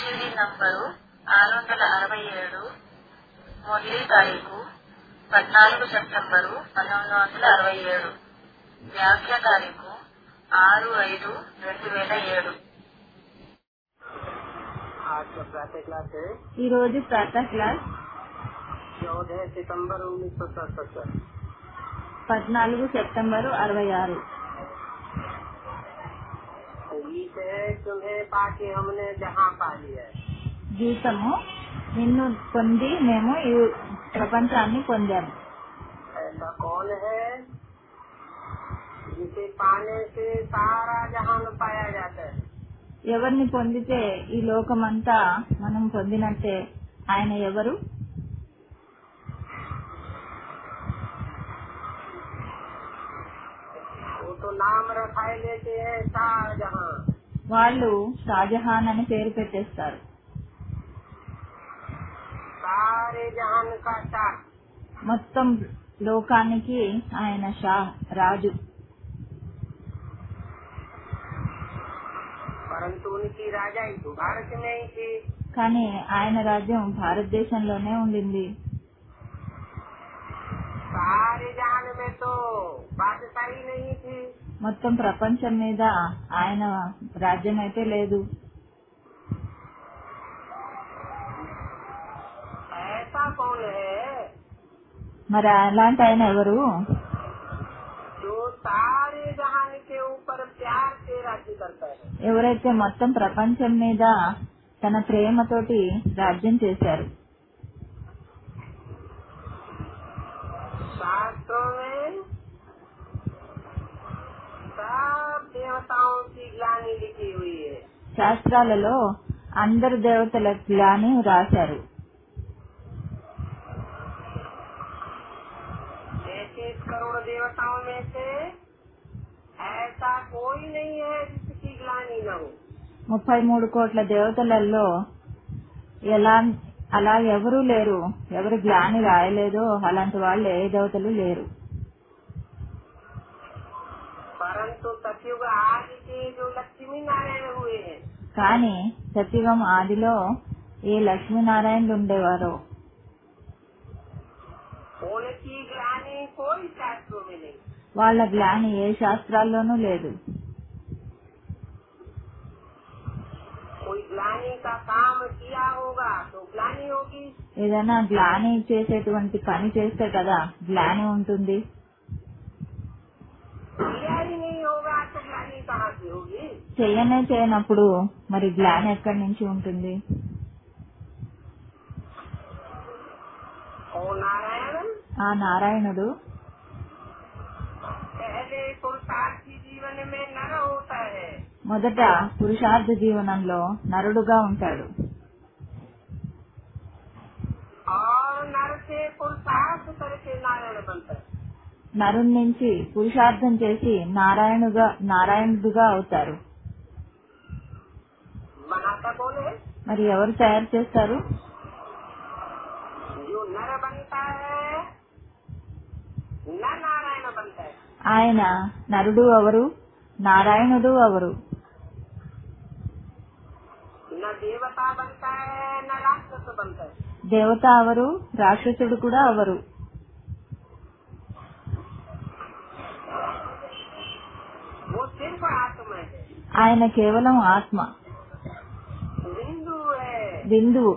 CD number ఆరు వందల అరవై ఏడు మొదటి తారీఖు పద్నాలుగు సెప్టెంబరు పంతొమ్మిది వందల అరవై ఏడు వ్యాఖ్య తారీఖు ఆరు ఐదు రెండు వేల ఏడు आज का प्रातः क्लास है ఈ రోజు ప్రాతः క్లాస్ चौदह सितंबर उन्नीस सौ सड़सठ పద్నాలుగు సెప్టెంబరు అరవై ఆరు गीत है तुम्हें पाके हमने जहाँ पा लिया है గీతము నిన్ను పొంది మేము ఈ ప్రపంచాన్ని పొందాము ऐसा कौन है जिसे पाने से सारा जहान पाया जाता है ఎవరిని పొందితే ఈ లోకమంతా మనం పొందినట్టే ఆయన ఎవరు वो तो नाम रखाए लेते हैं सारा जहां వాళ్ళు షాజహాన్ అని పేరు పెట్టేస్తారు सारे जहान का शाह మొత్తం లోకానికి ఆయన షా రాజు परंतु उनकी राजाई तो भारत में ही थी కానీ ఆయన రాజ్యం భారతదేశంలోనే ఉండింది सारे जहान में तो बादशाही नहीं थी మొత్తం ప్రపంచం మీద ఆయన రాజ్యం అయితే లేదు ऐसा कौन है మరి అలాంటి ఆయన ఎవరు जो सारे जहान के ऊपर प्यार से राज्य करता है ఎవరైతే మొత్తం ప్రపంచం మీద తన ప్రేమతోటి రాజ్యం చేశారు शास्त्रों में सब देवताओं की ग्लानी लिखी हुई है శాస్త్రాలలో అందరు దేవతల గ్లాని రాశారు तैतीस करोड़ देवताओं में से ऐसा कोई नहीं है जिसकी ग्लानी न हो ముప్పై మూడు కోట్ల దేవతలలో ఎలా అలా ఎవరూ లేరు ఎవరు గ్లాని రాయలేదో అలాంటి వాళ్ళు ఏ దేవతలు లేరు परंतु सतयुग आज के जो लक्ष्मी नारायण हुए हैं కానీ సత్యుగం ఆదిలో ఏ లక్ష్మీనారాయణలు ఉండేవారో उनकी ग्लानी कोई शास्त्रों में नहीं వాళ్ళ గ్లాని ఏ శాస్త్రాల్లోనూ లేదు कोई ग्लानी का काम किया होगा तो ग्लानी होगी ఏదైనా గ్లాని చేసేటువంటి పని చేస్తే కదా గ్లాని ఉంటుంది किया ही नहीं होगा तो ग्लानी कहाँ से होगी చెయ్యనే చేయనప్పుడు మరి గ్లాని ఎక్కడి నుంచి ఉంటుంది और नारायण ఆ నారాయణుడు पहले पुरुषार्थी जीवन में नर होता है మొదట పురుషార్థ జీవనంలో నరుడుగా ఉంటాడు और नर से पुरुषार्थ करके नारायण बनता है నరుడి నుంచి పురుషార్థం చేసి నారాయణుగా నారాయణుడుగా అవుతారు बनाता कौन है మరి ఎవరు తయారు చేస్తారు जो नर बनता है न नारायण बनता है ఆయన నరుడు ఎవరు నారాయణుడు ఎవరు न देवता बनता है न राक्षस बनता है దేవత అవరు రాక్షసుడు కూడా అవరు वो सिर्फ आत्मा है ఆయన కేవలం ఆత్మ बिंदु है బిందువు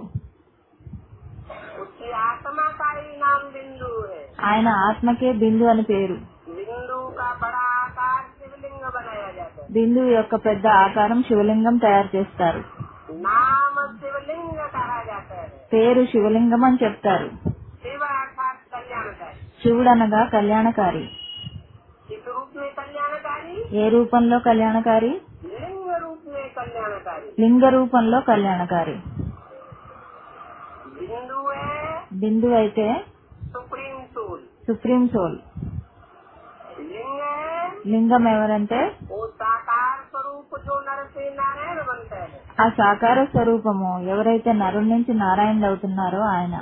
उसकी आत्मा का ही नाम बिंदु है ఆయన ఆత్మకే బిందు అని పేరు बिंदु का बड़ा आकार शिवलिंग बनाया जाता है బిందువు యొక్క పెద్ద ఆకారం శివలింగం తయారు చేస్తారు नाम शिवलिंग कहा जाता है పేరు శివలింగం అని చెప్తారు शिव अर्थात कल्याणकारी శివుడు అనగా కళ్యాణకారి किस रूप में कल्याणकारी ఏ రూపంలో కళ్యాణకారి लिंग रूप में कल्याणकारी లింగ రూపంలో కళ్యాణకారి बिंदु है బిందు అయితే सुप्रीम सोल సుప్రీం సోల్ लिंग है లింగం ఎవరంటే वो साकार स्वरूप जो नर से नारायण बनता है ఆ సాకార స్వరూపము ఎవరైతే నరుడి నుంచి నారాయణుడు అవుతున్నారో ఆయన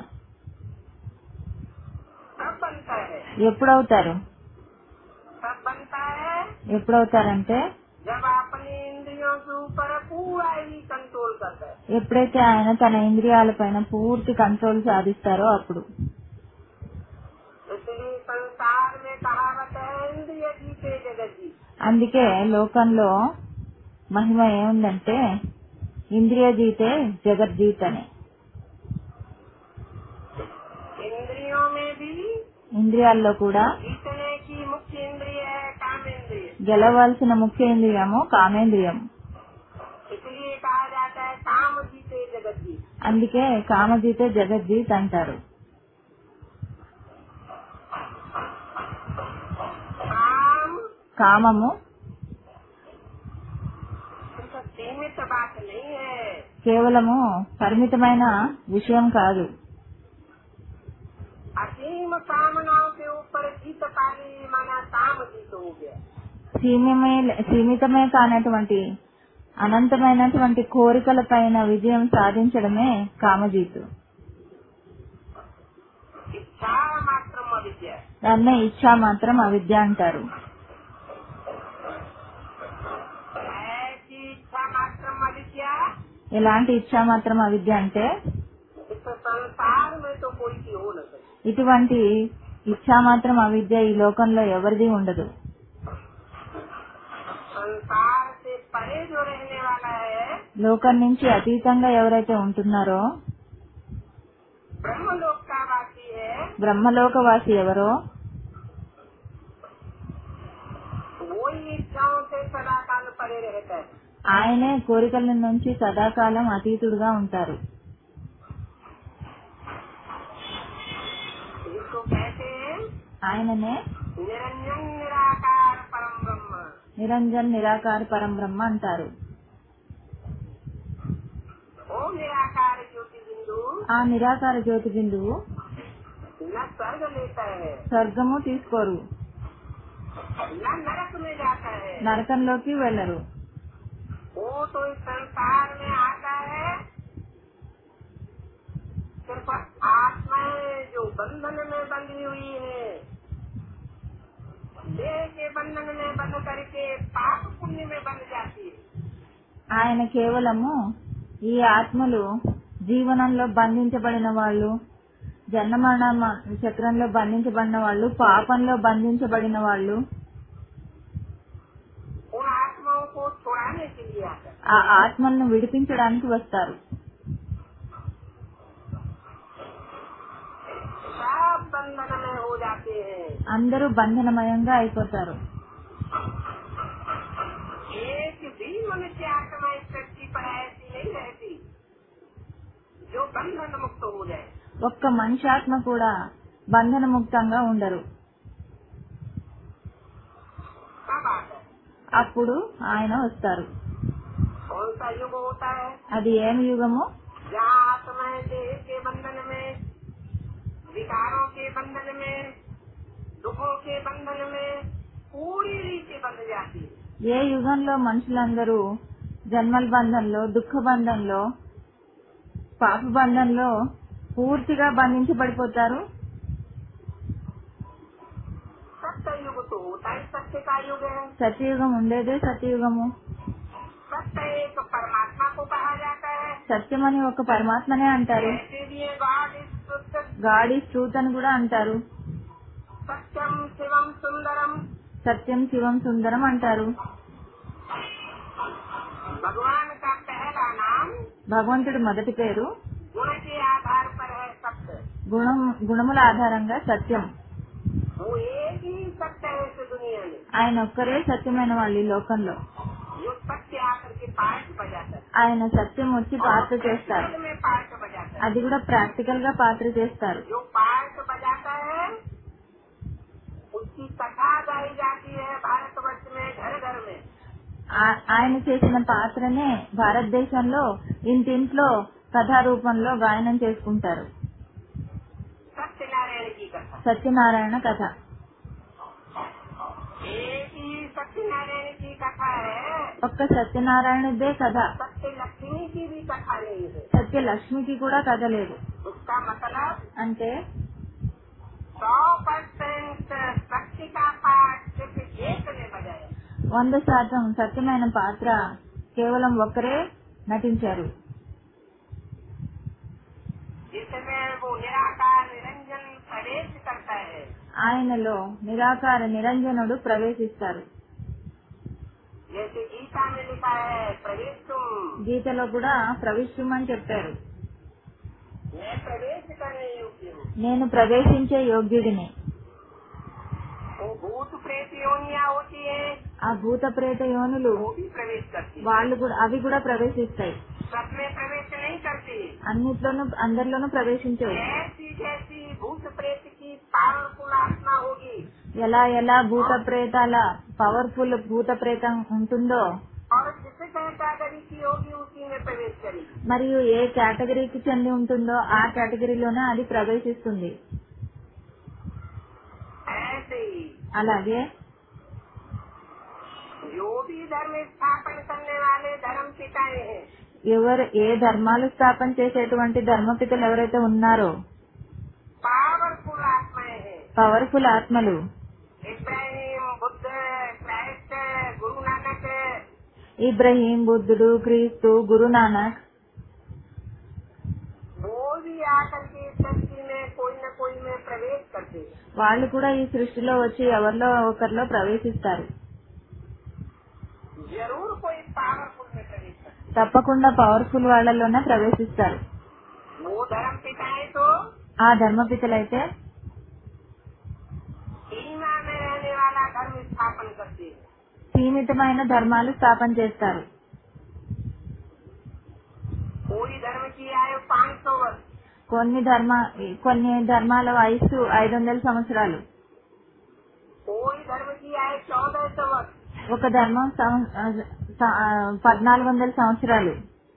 कब बनता है ఎప్పుడవుతారు कब बनता है ఎప్పుడవుతారంటే जब अपनी इंद्रियों के ऊपर पूरा ही कंट्रोल करता है ఎప్పుడైతే ఆయన తన ఇంద్రియాలపైన పూర్తి కంట్రోల్ సాధిస్తారో అప్పుడు इसलिए संसार में कहावत है इंद्रिय जीते जगत जी అందుకే లోకంలో మహిమ ఏముందంటే ఇంద్రియ జీతే జగజ్జీత్ అని इंद्रियों में भी ఇంద్రియాల్లో కూడా जीतने की मुख्य इंद्रिय है काम इंद्रिय గెలవాల్సిన ముఖ్య ఇంద్రియము కామేంద్రియం इसलिए कहा जाता है काम जीते जगत जी అందుకే కామజీతే జగజ్జీత్ అంటారు काम కామము सिर्फ सीमित बात नहीं है కేవలము పరిమితమైన విషయం కాదు असीम कामनाओं के ऊपर जीत पाली माना काम जीत हो गया సీమితమే సీమితమే కానటువంటి అనంతమైనటువంటి కోరికల పైన విజయం సాధించడమే కామజీతు इच्छा मात्र अविद्या దాన్నే ఇచ్చా మాత్రం అవిద్య అంటారు ऐसी इच्छा मात्र अविद्या ఎలాంటి ఇచ్చా మాత్రం అవిద్య అంటే इस संसार में तो कोई की हो न सके ఇటువంటి ఇచ్చా మాత్రం అవిద్య ఈ లోకంలో ఎవరిది ఉండదు संसार से परे जो रहने वाला है లోకం నుంచి అతీతంగా ఎవరైతే ఉంటున్నారో ब्रह्मलोक का वासी है బ్రహ్మలోకవాసి ఎవరో वो ही इच्छाओं से सदा काल परे रहता है ఆయనే కోరికల నుంచి సదాకాలం అతీతుడుగా ఉంటారు इसको कहते हैं ఆయననే निरंजन निराकार परम ब्रह्म నిరంజన్ నిరాకార పరం బ్రహ్మ అంటారు ओ निराकार ज्योति बिंदु ఆ నిరాకార జ్యోతి బిందువు न स्वर्ग लेता है స్వర్గము తీసుకోరు न नरक में जाता है నరకంలోకి వెళ్ళరు वो तो इस संसार में आता है सिर्फ आत्माएं जो बंधन में बंधी हुई है देह के बंधन में बंध करके पाप पुण्य में बंध जाती है ఆయన కేవలము ఈ ఆత్మలు జీవనంలో బంధించబడిన వాళ్ళు జన్మమరణ మ- చక్రంలో బంధించబడిన వాళ్ళు పాపంలో బంధించబడిన వాళ్ళు उन आत्माओं को छुड़ाने के लिए आता है ఆ ఆత్మలను విడిపించడానికి వస్తారు सब बंधन में हो जाते हैं అందరూ బంధనమయంగా అయిపోతారు एक भी मनुष्य आत्मा इस धरती पर ऐसी नहीं रहती जो बंधन मुक्त हो जाए ఒక్క మనిషాత్మ కూడా బంధన ముక్తంగా ఉండరు कब आता है అప్పుడు ఆయన వస్తారు कौन सा युग होता है అది ఏం యుగము जहाँ आत्माएं देह के बंधन में विकारों के बंधन में दुखों के बंधन में पूरी रीति बंध जाती है ఏ యుగంలో మనుషులందరూ జన్మల బంధంలో దుఃఖ బంధంలో పాప బంధంలో పూర్తిగా బంధించబడిపోతారు सत्य युग तो होता ही सत्य का युग है సత్యయుగం ఉండేదే సత్యయుగము सत्य एक परमात्मा को कहा जाता है సత్యమని ఒక పరమాత్మనే అంటారు कहते भी है गॉड इज शुद्ध గాడ్ ఈజ్ ట్రూత్ అని కూడా అంటారు सत्यम शिवम सुंदरम సత్యం శివం సుందరం అంటారు भगवान का पहला नाम భగవంతుడి మొదటి పేరు गुण के आधार पर है सत्य గుణం గుణముల ఆధారంగా సత్యం वो एक ही सत्य है इस दुनिया में ఆయన ఒక్కరే సత్యమైన వాళ్ళు ఈ లోకంలో जो सत्य आकर के पार्ट बजाता है ఆయన సత్యం వచ్చి పాత్ర చేస్తారు प्रैक्टिकल में पार्ट बजाता है అది కూడా ప్రాక్టికల్ గా పాత్ర చేస్తారు जो पार्ट बजाता है उसकी कथा गाई जाती है भारतवर्ष में घर घर में ఆ- ఆయన చేసిన పాత్రనే భారతదేశంలో ఇంటింట్లో కథా రూపంలో గాయనం చేసుకుంటారు सत्यनारायण की कथा సత్యనారాయణ కథ एक ही सत्यनारायण की कथा है ఒక్క సత్యనారాయణదే కథ सत्य लक्ष्मी की भी कथा नहीं है సత్య లక్ష్మికి కూడా కథ లేదు उसका मतलब అంటే सौ परसेंट शक्ति का पाठ सिर्फ एक ने बजाया వంద శాతం సత్యమైన పాత్ర కేవలం ఒక్కరే నటించారు जिसमें वो निराकार निरंजन प्रवेश करता है ఆయనలో నిరాకార నిరంజనుడు ప్రవేశిస్తారు जैसे गीता में लिखा है प्रवेश तुम గీతలో కూడా ప్రవిష్టమని చెప్పారు मैं प्रवेश करने योग्य हूँ నేను ప్రవేశించే యోగ్యుడిని वो भूत प्रेत योनिया होती है ఆ భూత ప్రేత యోనులు वो भी प्रवेश करती है వాళ్ళు కూడా अవి కూడా ప్రవేశిస్తాయి सब में प्रवेश नहीं करती అన్నిట్లోనూ అందరిలోనూ ప్రవేశించవు ऐसी जैसी भूत प्रेत की पावरफुल आत्मा होगी ఎలా ఎలా భూత ప్రేతాల పవర్ఫుల్ భూత ప్రేతం ఉంటుందో और जिस कैटेगरी की होगी उसी में प्रवेश करेगी మరియు ఏ కేటగిరీకి చెంది ఉంటుందో ఆ కేటగిరీలోనే అది ప్రవేశిస్తుంది ऐसे ही అలాగే जो भी धर्म स्थापन करने वाले धर्म पिताएं हैं ఎవరు ఏ ధర్మాలు స్థాపన చేసేటువంటి ధర్మపితలు ఎవరైతే ఉన్నారో पावरफुल आत्माएं हैं పవర్ఫుల్ ఆత్మలు इब्राहिम बुद्ध क्राइस्ट गुरु नानक ఇబ్రహీం బుద్ధుడు క్రీస్తు గురునానక్ वो भी आकर के इस धरती में कोई न कोई में प्रवेश करते हैं వాళ్ళు కూడా ఈ సృష్టిలో వచ్చి ఎవరిలో ఒకరిలో ప్రవేశిస్తారు जरूर कोई पावरफुल में प्रवेश करते తప్పకుండా పవర్ఫుల్ వాళ్ళలోనే ప్రవేశిస్తారు हैं। वो धर्म पिताएं तो ఆ ధర్మపితలైతే सीमा में रहने वाला धर्म स्थापन करते हैं సీమితమైన ధర్మాలు స్థాపన చేస్తారు कोई धर्म की आयु पाँच सौ वर्ष కొన్ని ధర్మ కొన్ని ధర్మాల వయస్సు ఐదు వందల సంవత్సరాలు कोई धर्म की आयु चौदह सौ वर्ष ఒక ధర్మం సం- స- పద్నాలుగు వందల సంవత్సరాలు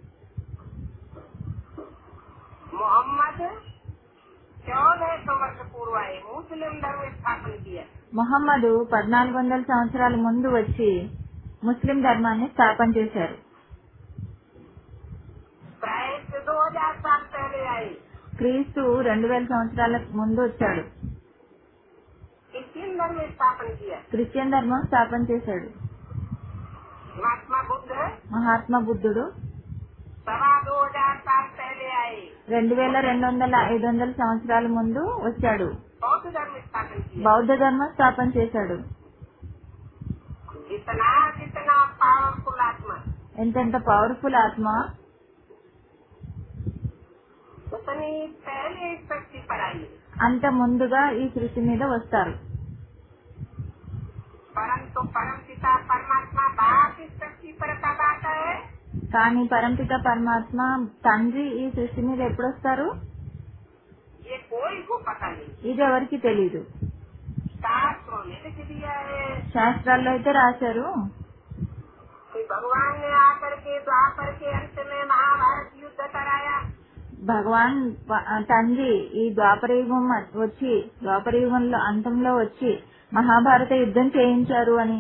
मोहम्मद चौदह सौ वर्ष पूर्व आए मुस्लिम धर्म स्थापन किया మొహమ్మదు పద్నాలుగు వందల సంవత్సరాల ముందు వచ్చి ముస్లిం ధర్మాన్ని స్థాపన చేశారు क्राइस्ट दो हजार साल पहले आए క్రీస్తు రెండు వేల సంవత్సరాల ముందు వచ్చాడు क्रिश्चियन धर्म स्थापन किया క్రిస్టియన్ ధర్మం స్థాపన చేశాడు महात्मा बुद्ध మహాత్మా బుద్ధుడు सवा दो हजार साल पहले आए రెండు వేల రెండు వందల ఐదు వందల సంవత్సరాల ముందు వచ్చాడు बौद्ध धर्म स्थापन किया బౌద్ధ ధర్మం స్థాపన చేశాడు जितना जितना पावरफुल आत्मा ఎంతెంత పవర్ఫుల్ ఆత్మ उतनी पहले इस शक्ति पर आई అంత ముందుగా ఈ సృష్టి మీద వస్తారు परंतु परम पिता परमात्मा बाप इस शक्ति पर कब आता है కానీ పరంపిత పరమాత్మ తండ్రి ఈ సృష్టి మీద ఎప్పుడు వస్తారు ये कोई को पता नहीं ఇది ఎవరికి తెలీదు शास्त्रों में लिख दिया है శాస్త్రాల్లో అయితే రాశారు कि भगवान ने आकर के द्वापर के अंत में महाभारत युद्ध कराया భగవాన్ ప- తండ్రి ఈ ద్వాపర యుగం వచ్చి ద్వాపర యుగంలో అంతంలో వచ్చి మహాభారత యుద్ధం చేయించారు అని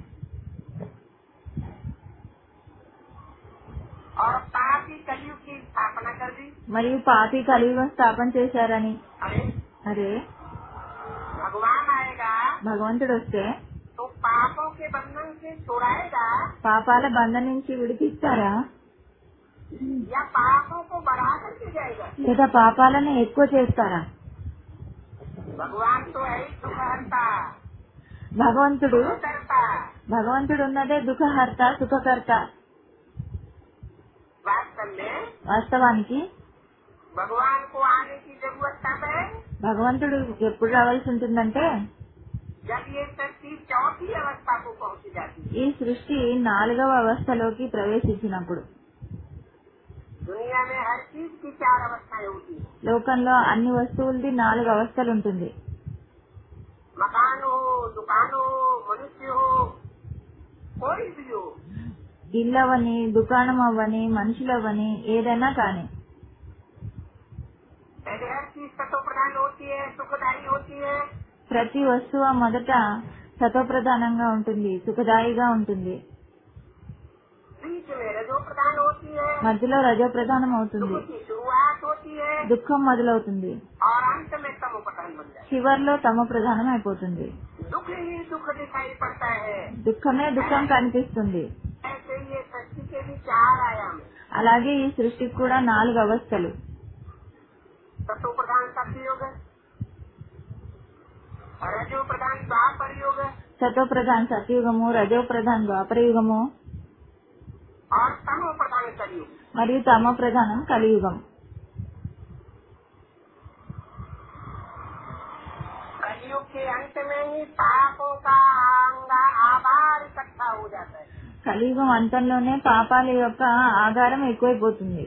और पापी कलयुग की स्थापना कर दी మరియు పాపి కలియుగం స్థాపన చేశారని अरे అరే भगवान आएगा భగవంతుడు వస్తే तो पापों के बंधन से छुड़ाएगा పాపాల బంధం నుంచి విడిపిస్తారా या पापों को बढ़ा करके जाएगा లేదా పాపాలను ఎక్కువ చేస్తారా भगवान तो है ही सुखहर्ता భగవంతుడు करता భగవంతుడు ఉన్నదే దుఃఖహర్త సుఖకర్త वास्तव में వాస్తవానికి भगवान को आने की जरूरत कब है భగవంతుడు ఎప్పుడు రావాల్సి ఉంటుందంటే जब ये सृष्टि चौथी अवस्था को पहुंच जाती है ఈ సృష్టి నాలుగవ అవస్థలోకి ప్రవేశించినప్పుడు दुनिया में हर चीज की चार अवस्थाएं होती है లోకంలో అన్ని వస్తువులది నాలుగు అవస్థలు ఉంటుంది मकान हो दुकान हो मनुष्य हो कोई भी हो ఇల్లు అవని దుకాణం అవ్వని మనుషులు అవ్వని ఏదైనా కానీ पहले हर चीज सतो प्रधान होती है सुखदायी होती है ప్రతి వస్తువు మొదట సతోప్రధానంగా ఉంటుంది సుఖదాయిగా ఉంటుంది बीच में रजो प्रधान होती है మధ్యలో రజోప్రధానం అవుతుంది सुख की शुरुआत होती है దుఃఖం మొదలవుతుంది और अंत में तमो प्रधान बन जाए చివర్లో తమ ప్రధానం అయిపోతుంది दुख ही दुख दिखाई पड़ता है దుఃఖమే దుఃఖం కనిపిస్తుంది ऐसे ये सृष्टि के भी चार आयाम है అలాగే ఈ సృష్టికి కూడా నాలుగు అవస్థలు सतो प्रधान सत्युग रजो प्रधान द्वापर युग సతో ప్రధాన్ సతయుగము రజో ప్రధాన్ ద్వాపరయుగము और तमो प्रधान कलयुग మరియు తమ ప్రధానం కలియుగం कलयुग के अंत में ही पापों का अंगा आभार इकट्ठा हो जाता है కలియుగం అంతంలోనే పాపాల యొక్క ఆధారం ఎక్కువైపోతుంది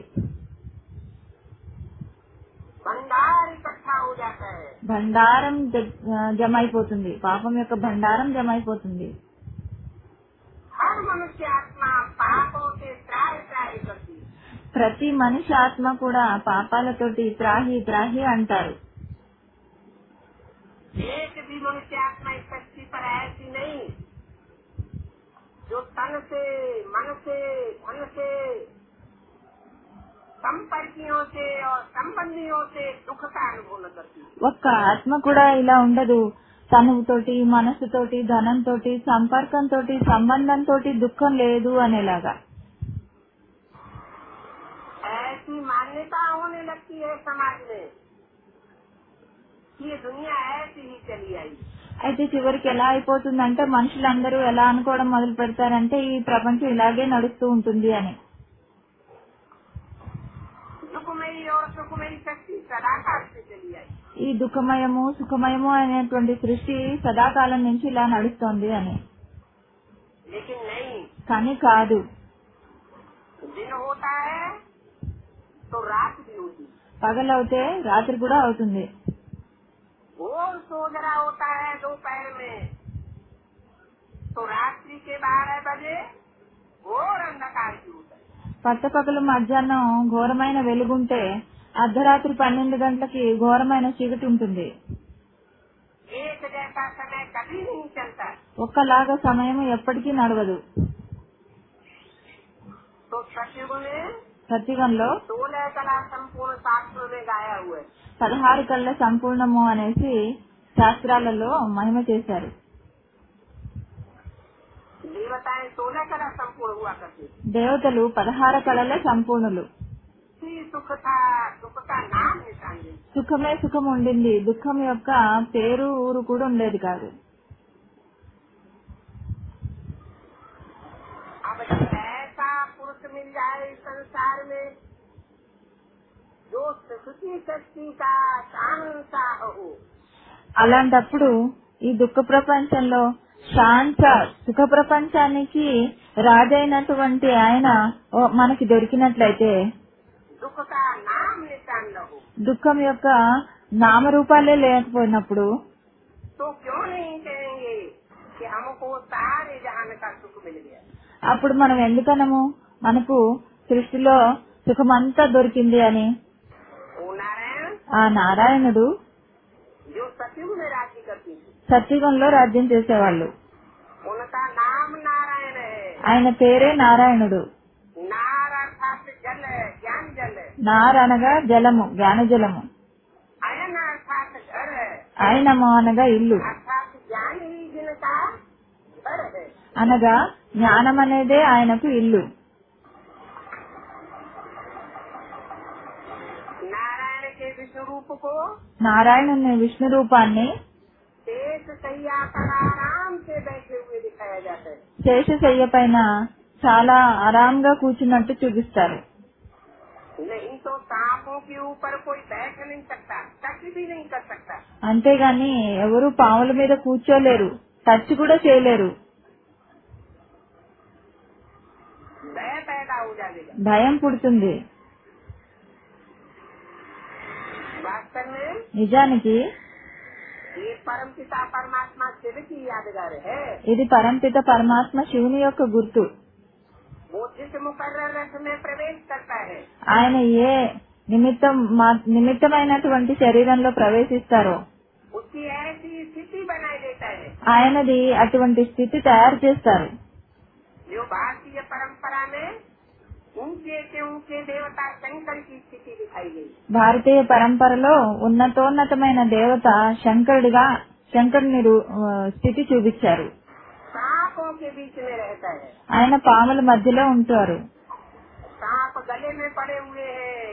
भंडार इकट्ठा हो जाता है భండారం జ- జమ అయిపోతుంది పాపం యొక్క భండారం జమ అయిపోతుంది हर मनुष्य आत्मा पापों से त्राही त्राही करती है ప్రతి మనిషి ఆత్మ కూడా పాపాలతోటి త్రాహి త్రాహి అంటారు एक भी मनुष्य आत्मा इस धरती पर ऐसी नहीं जो तन से मन से धन से संपर्कियों से और संबंधियों से दुख का अनुभव न करती ఒక్క ఆత్మ కూడా ఇలా ఉండదు తనువుతోటి మనసుతోటి ధనంతోటి సంపర్కంతో సంబంధంతో దుఃఖం లేదు అనేలాగా ऐसी मान्यता होने लगती है समाज में कि ये दुनिया ऐसी ही चली आई అయితే చివరికి ఎలా అయిపోతుందంటే మనుషులందరూ ఎలా అనుకోవడం మొదలు పెడతారంటే ఈ ప్రపంచం ఇలాగే నడుస్తూ ఉంటుంది అని दुखमयी और सुखमयी शक्ति सदाकाल से चली आई ఈ దుఃఖమయము సుఖమయము అనేటువంటి సృష్టి సదాకాలం నుంచి ఇలా నడుస్తోంది అని लेकिन नहीं కానీ కాదు दिन होता है तो रात भी होती है పగలవుతే రాత్రి కూడా అవుతుంది घोर सोजरा होता है दोपहर में तो रात्रि के बारह बजे घोर अंधकार की होता है పట్టపగలు మధ్యాహ్నం ఘోరమైన వెలుగుంటే అర్ధరాత్రి పన్నెండు గంటలకి ఘోరమైన చీకటి ఉంటుంది एक जैसा समय कभी नहीं चलता ఒక్కలాగా సమయం ఎప్పటికీ నడవదు तो सतयुग में సత్యుగంలో सोलह कला संपूर्ण शास्त्रों में गाया हुआ है పదహారు కళ్ళ సంపూర్ణము అనేసి శాస్త్రాలలో మహిమ చేశారు देवताएं सोलह कला संपूर्ण हुआ करती थी దేవతలు పదహారు కళల సంపూర్ణులు इसी सुख था सुख का नाम निशान नहीं సుఖమే సుఖం ఉండింది దుఃఖం యొక్క పేరు ఊరు కూడా ఉండేది కాదు अब जब ऐसा पुरुष मिल जाए इस संसार में जो सुख की शक्ति का शानशाह हो అలాంటప్పుడు ఈ దుఃఖ ప్రపంచంలో శాంత సుఖ ప్రపంచానికి రాజైనటువంటి ఆయన ఓ మనకి దొరికినట్లయితే दुख का नाम निशान न हो దుఃఖం యొక్క నామరూపాలే లేకపోయినప్పుడు तो क्यों नहीं कहेंगे कि हमको सारे जहान का सुख मिल गया అప్పుడు మనం ఎందుకనము మనకు సృష్టిలో సుఖమంతా దొరికింది అని वो नारायण ఆ నారాయణుడు जो सतयुग में राज्य करती थी సత్యుగంలో రాజ్యం చేసేవాళ్ళు उनका नाम नारायण है ఆయన పేరే నారాయణుడు नार अर्थात जल है ज्ञान जल है నార్ అనగా జలము జ్ఞానజలము अयन अर्थात घर है ఆయనము అనగా ఇల్లు अर्थात ज्ञान ही जिनका घर है అనగా జ్ఞానం అనేదే ఆయనకు ఇల్లు नारायण के विष्णु रूप को నారాయణుని విష్ణు రూపాన్ని शेष सैया पर आराम से बैठे हुए दिखाया जाता है శేషశయ్య పైన చాలా ఆరాంగా కూర్చున్నట్టు చూపిస్తారు नहीं तो सांपों के ऊपर कोई बैठ नहीं सकता टच भी नहीं कर सकता అంతేగాని ఎవరు పాముల మీద కూర్చోలేరు టచ్ కూడా చేయలేరు भय पैदा हो जाएगा భయం పుడుతుంది वास्तव में నిజానికి ये परम पिता परमात्मा शिव की यादगार है ఇది పరంపిత పరమాత్మ శివుని యొక్క గుర్తు वो जिस मुकर्र रथ में प्रवेश करता है ఆయన ఏ నిమిత్తం మా- నిమిత్తమైనటువంటి శరీరంలో ప్రవేశిస్తారో उसकी ऐसी स्थिति बनाई देता है ఆయనది అటువంటి స్థితి తయారు చేస్తారు जो भारतीय परंपरा में ऊंचे के ऊंचे देवता शंकर की स्थिति दिखाई गई భారతీయ పరంపరలో ఉన్నతోన్నతమైన దేవత శంకరుడిగా శంకరుని రు- ఆ, స్థితి చూపించారు सांपों के बीच में रहता है ఆయన పాముల మధ్యలో ఉంటారు सांप गले में पड़े हुए हैं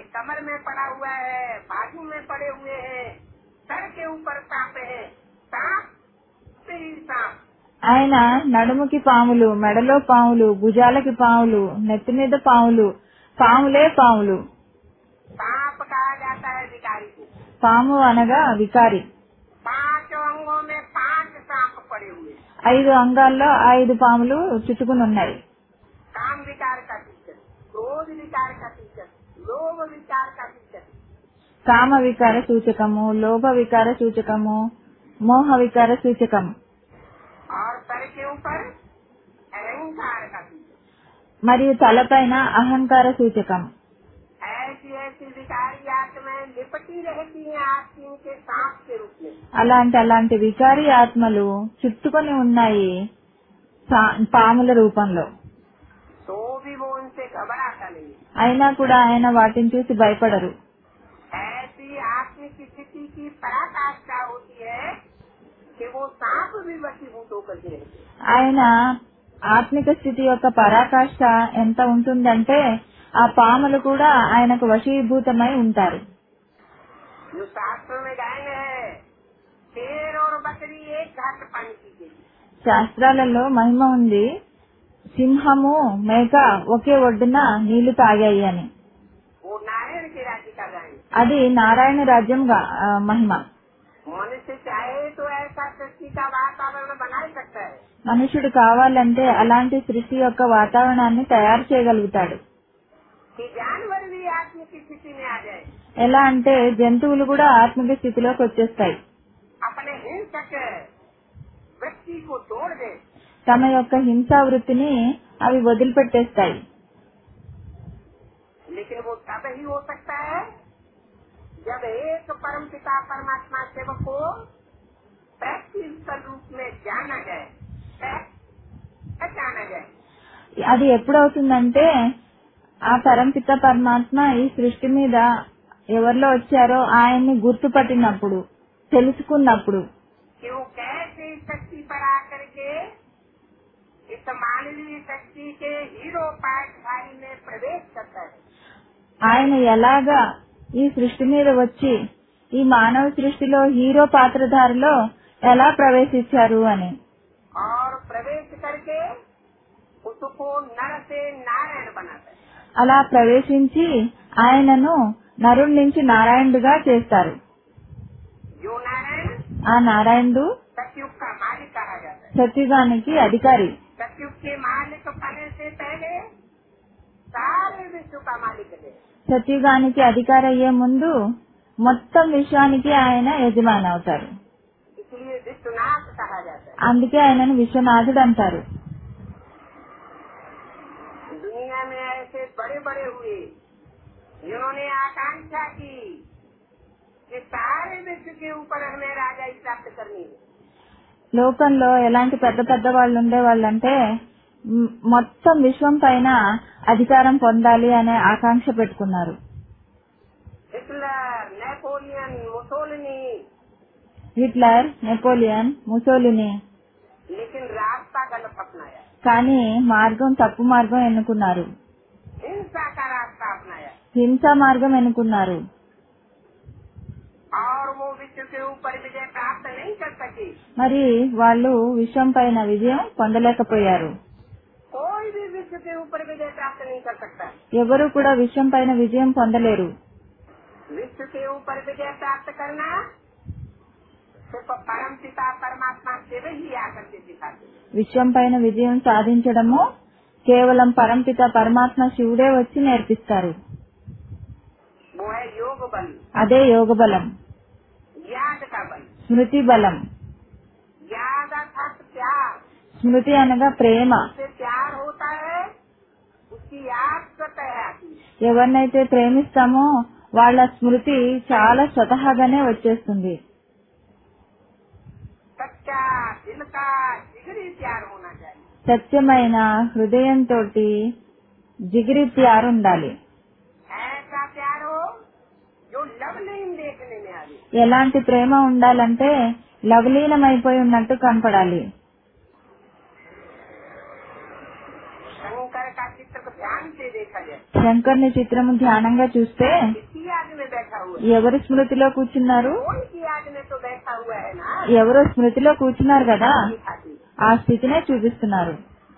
कमर में पड़ा हुआ है बाजू में पड़े हुए हैं सर के ऊपर सांप है सांप से ही सांप ఆయన నడుముకి పాములు మెడలో పాములు భుజాలకి పాములు నెత్తి మీద పాములు పాములే పాములు सांप कहा जाता है विकारी को పాము అనగా వికారి पांचों अंगों में पांच सांप पड़े हुए हैं। ఐదు అంగాల్లో ఐదు పాములు చుట్టుకుని ఉన్నాయి काम विकार का टीचर क्रोध विकार का टीचर लोभ विकार का टीचर కామ వికార సూచకము లోభ వికార సూచకము మోహ వికార సూచకం और सर के ऊपर अहंकार का टीचर మరియు తలపైన అహంకార సూచకం ऐसी ऐसी विकारी आत्माएं लिपटी रहती हैं आत्मी के सांप के रूप में అలాంటి అలాంటి వికారి ఆత్మలు చుట్టుకొని ఉన్నాయి సా- పాముల రూపంలో तो भी वो उनसे घबराता नहीं అయినా కూడా ఆయన వాటిని చూసి భయపడరు ऐसी आत्मिक स्थिति की पराकाष्ठा होती है कि वो सांप भी वशीभूत होकर के रहते हैं। ఆయన ఆత్మిక స్థితి యొక్క పరాకాష్ఠ ఎంత ఉంటుందంటే ఆ పాములు కూడా ఆయనకు వశీభూతమై ఉంటారు जो शास्त्र में गायन है शेर और बकरी एक घाट पानी पीते శాస్త్రాలలో మహిమ ఉంది సింహము మేక ఒకే ఒడ్డున నీళ్లు తాగాయి అని वो नारायण के राज्य का गायन అది నారాయణ రాజ్యం గా- ఆ, మహిమ मनुष्य चाहे तो ऐसा सृष्टि का वातावरण बना ही सकता है మనుషుడు కావాలంటే అలాంటి సృష్టి యొక్క వాతావరణాన్ని తయారు చేయగలుగుతాడు कि जानवर भी आत्मिक स्थिति में आ जाए ఎలా అంటే జంతువులు కూడా ఆత్మిక స్థితిలోకి వచ్చేస్తాయి अपने हिंसक वृत्ति को तोड़ दे తమ యొక్క హింసా వృత్తిని అవి వదిలిపెట్టేస్తాయి लेकिन वो तब ही हो सकता है जब एक परम पिता परमात्मा सेवक को प्रैक्टिकल रूप में जाना जाए पहचाना जाए అది ఎప్పుడవుతుందంటే ఆ పరంపిత పరమాత్మ ఈ సృష్టి మీద ఎవరిలో వచ్చారో ఆయన్ని గుర్తుపట్టినప్పుడు తెలుసుకున్నప్పుడు कि वो कैसे इस शक्ति पर आकर के इस मानवीय शक्ति के हीरो पाठशाली में प्रवेश करता है ఆయన ఎలాగా ఈ సృష్టి మీద వచ్చి ఈ మానవ సృష్టిలో హీరో పాత్రధారిలో ఎలా ప్రవేశించారు అని और प्रवेश करके उसको नर से नारायण बनाता है అలా ప్రవేశించి ఆయనను నరుడి నుంచి నారాయణుడుగా చేస్తారు जो नारायण ఆ నారాయణుడు सतयुग का मालिक कहा जाता है సత్యుగానికి అధికారి सतयुग के मालिक बनने से पहले सारे विश्व का मालिक है సత్యుగానికి అధికారి అయ్యే ముందు మొత్తం విశ్వానికి ఆయన యజమాని అవుతారు इसलिए विश्वनाथ कहा जाता అందుకే ఆయనను విశ్వనాథుడు అంటారు है दुनिया में ऐसे बड़े बड़े हुए जिन्होंने आकांक्षा की कि सारे विश्व के ऊपर हमें राजाई प्राप्त करनी है లోకంలో ఎలాంటి పెద్ద పెద్ద వాళ్ళు ఉండేవాళ్ళంటే మ్, మొత్తం విశ్వం పైన అధికారం పొందాలి అనే ఆకాంక్ష పెట్టుకున్నారు Hitler Napoleon Mussolini Hitler Napoleon Mussolini लेकिन रास्ता गलत अपनाया కానీ మార్గం తప్పు మార్గం ఎన్నుకున్నారు हिंसा का रास्ता अपनाया హింసా మార్గం ఎన్నుకున్నారు और वो विश्व के ऊपर विजय प्राप्त नहीं कर सके మరి వాళ్ళు విశ్వం పైన విజయం పొందలేకపోయారు कोई भी विश्व के ऊपर विजय प्राप्त नहीं कर सकता ఎవరు కూడా విశ్వం పైన విజయం పొందలేరు विश्व के ऊपर विजय प्राप्त करना सिर्फ परम पिता परमात्मा से ही आकर के सिखाते हैं। విశ్వం పైన విజయం సాధించడము కేవలం పరంపిత పరమాత్మ శివుడే వచ్చి నేర్పిస్తారు वो है योग बल అదే యోగ బలం याद का बल స్మృతి బలం याद अर्थात प्यार స్మృతి అనగా ప్రేమ से प्यार होता है उसकी याद स्वतः आती है ఎవరినైతే ప్రేమిస్తామో వాళ్ళ స్మృతి చాలా స్వతహాగానే వచ్చేస్తుంది सच्चा दिल का जिगरी प्यार होना चाहिए సత్యమైన హృదయంతో జిగిరి ప్యారు ఉండాలి ऐसा प्यार हो जो लवलीन देखने में आवे ఎలాంటి ప్రేమ ఉండాలంటే లవలీనమైపోయి ఉన్నట్టు కనపడాలి शंकर का चित्र को ध्यान से देखा जाए శంకర్ని చిత్రము ధ్యానంగా చూస్తే किसकी याद में बैठा हुआ है ఎవరు స్మృతిలో కూర్చున్నారు कौन की याद में तो बैठा हुआ है ना ఎవరో స్మృతిలో కూర్చున్నారు కదా दिखाती ఆ స్థితినే చూపిస్తున్నారు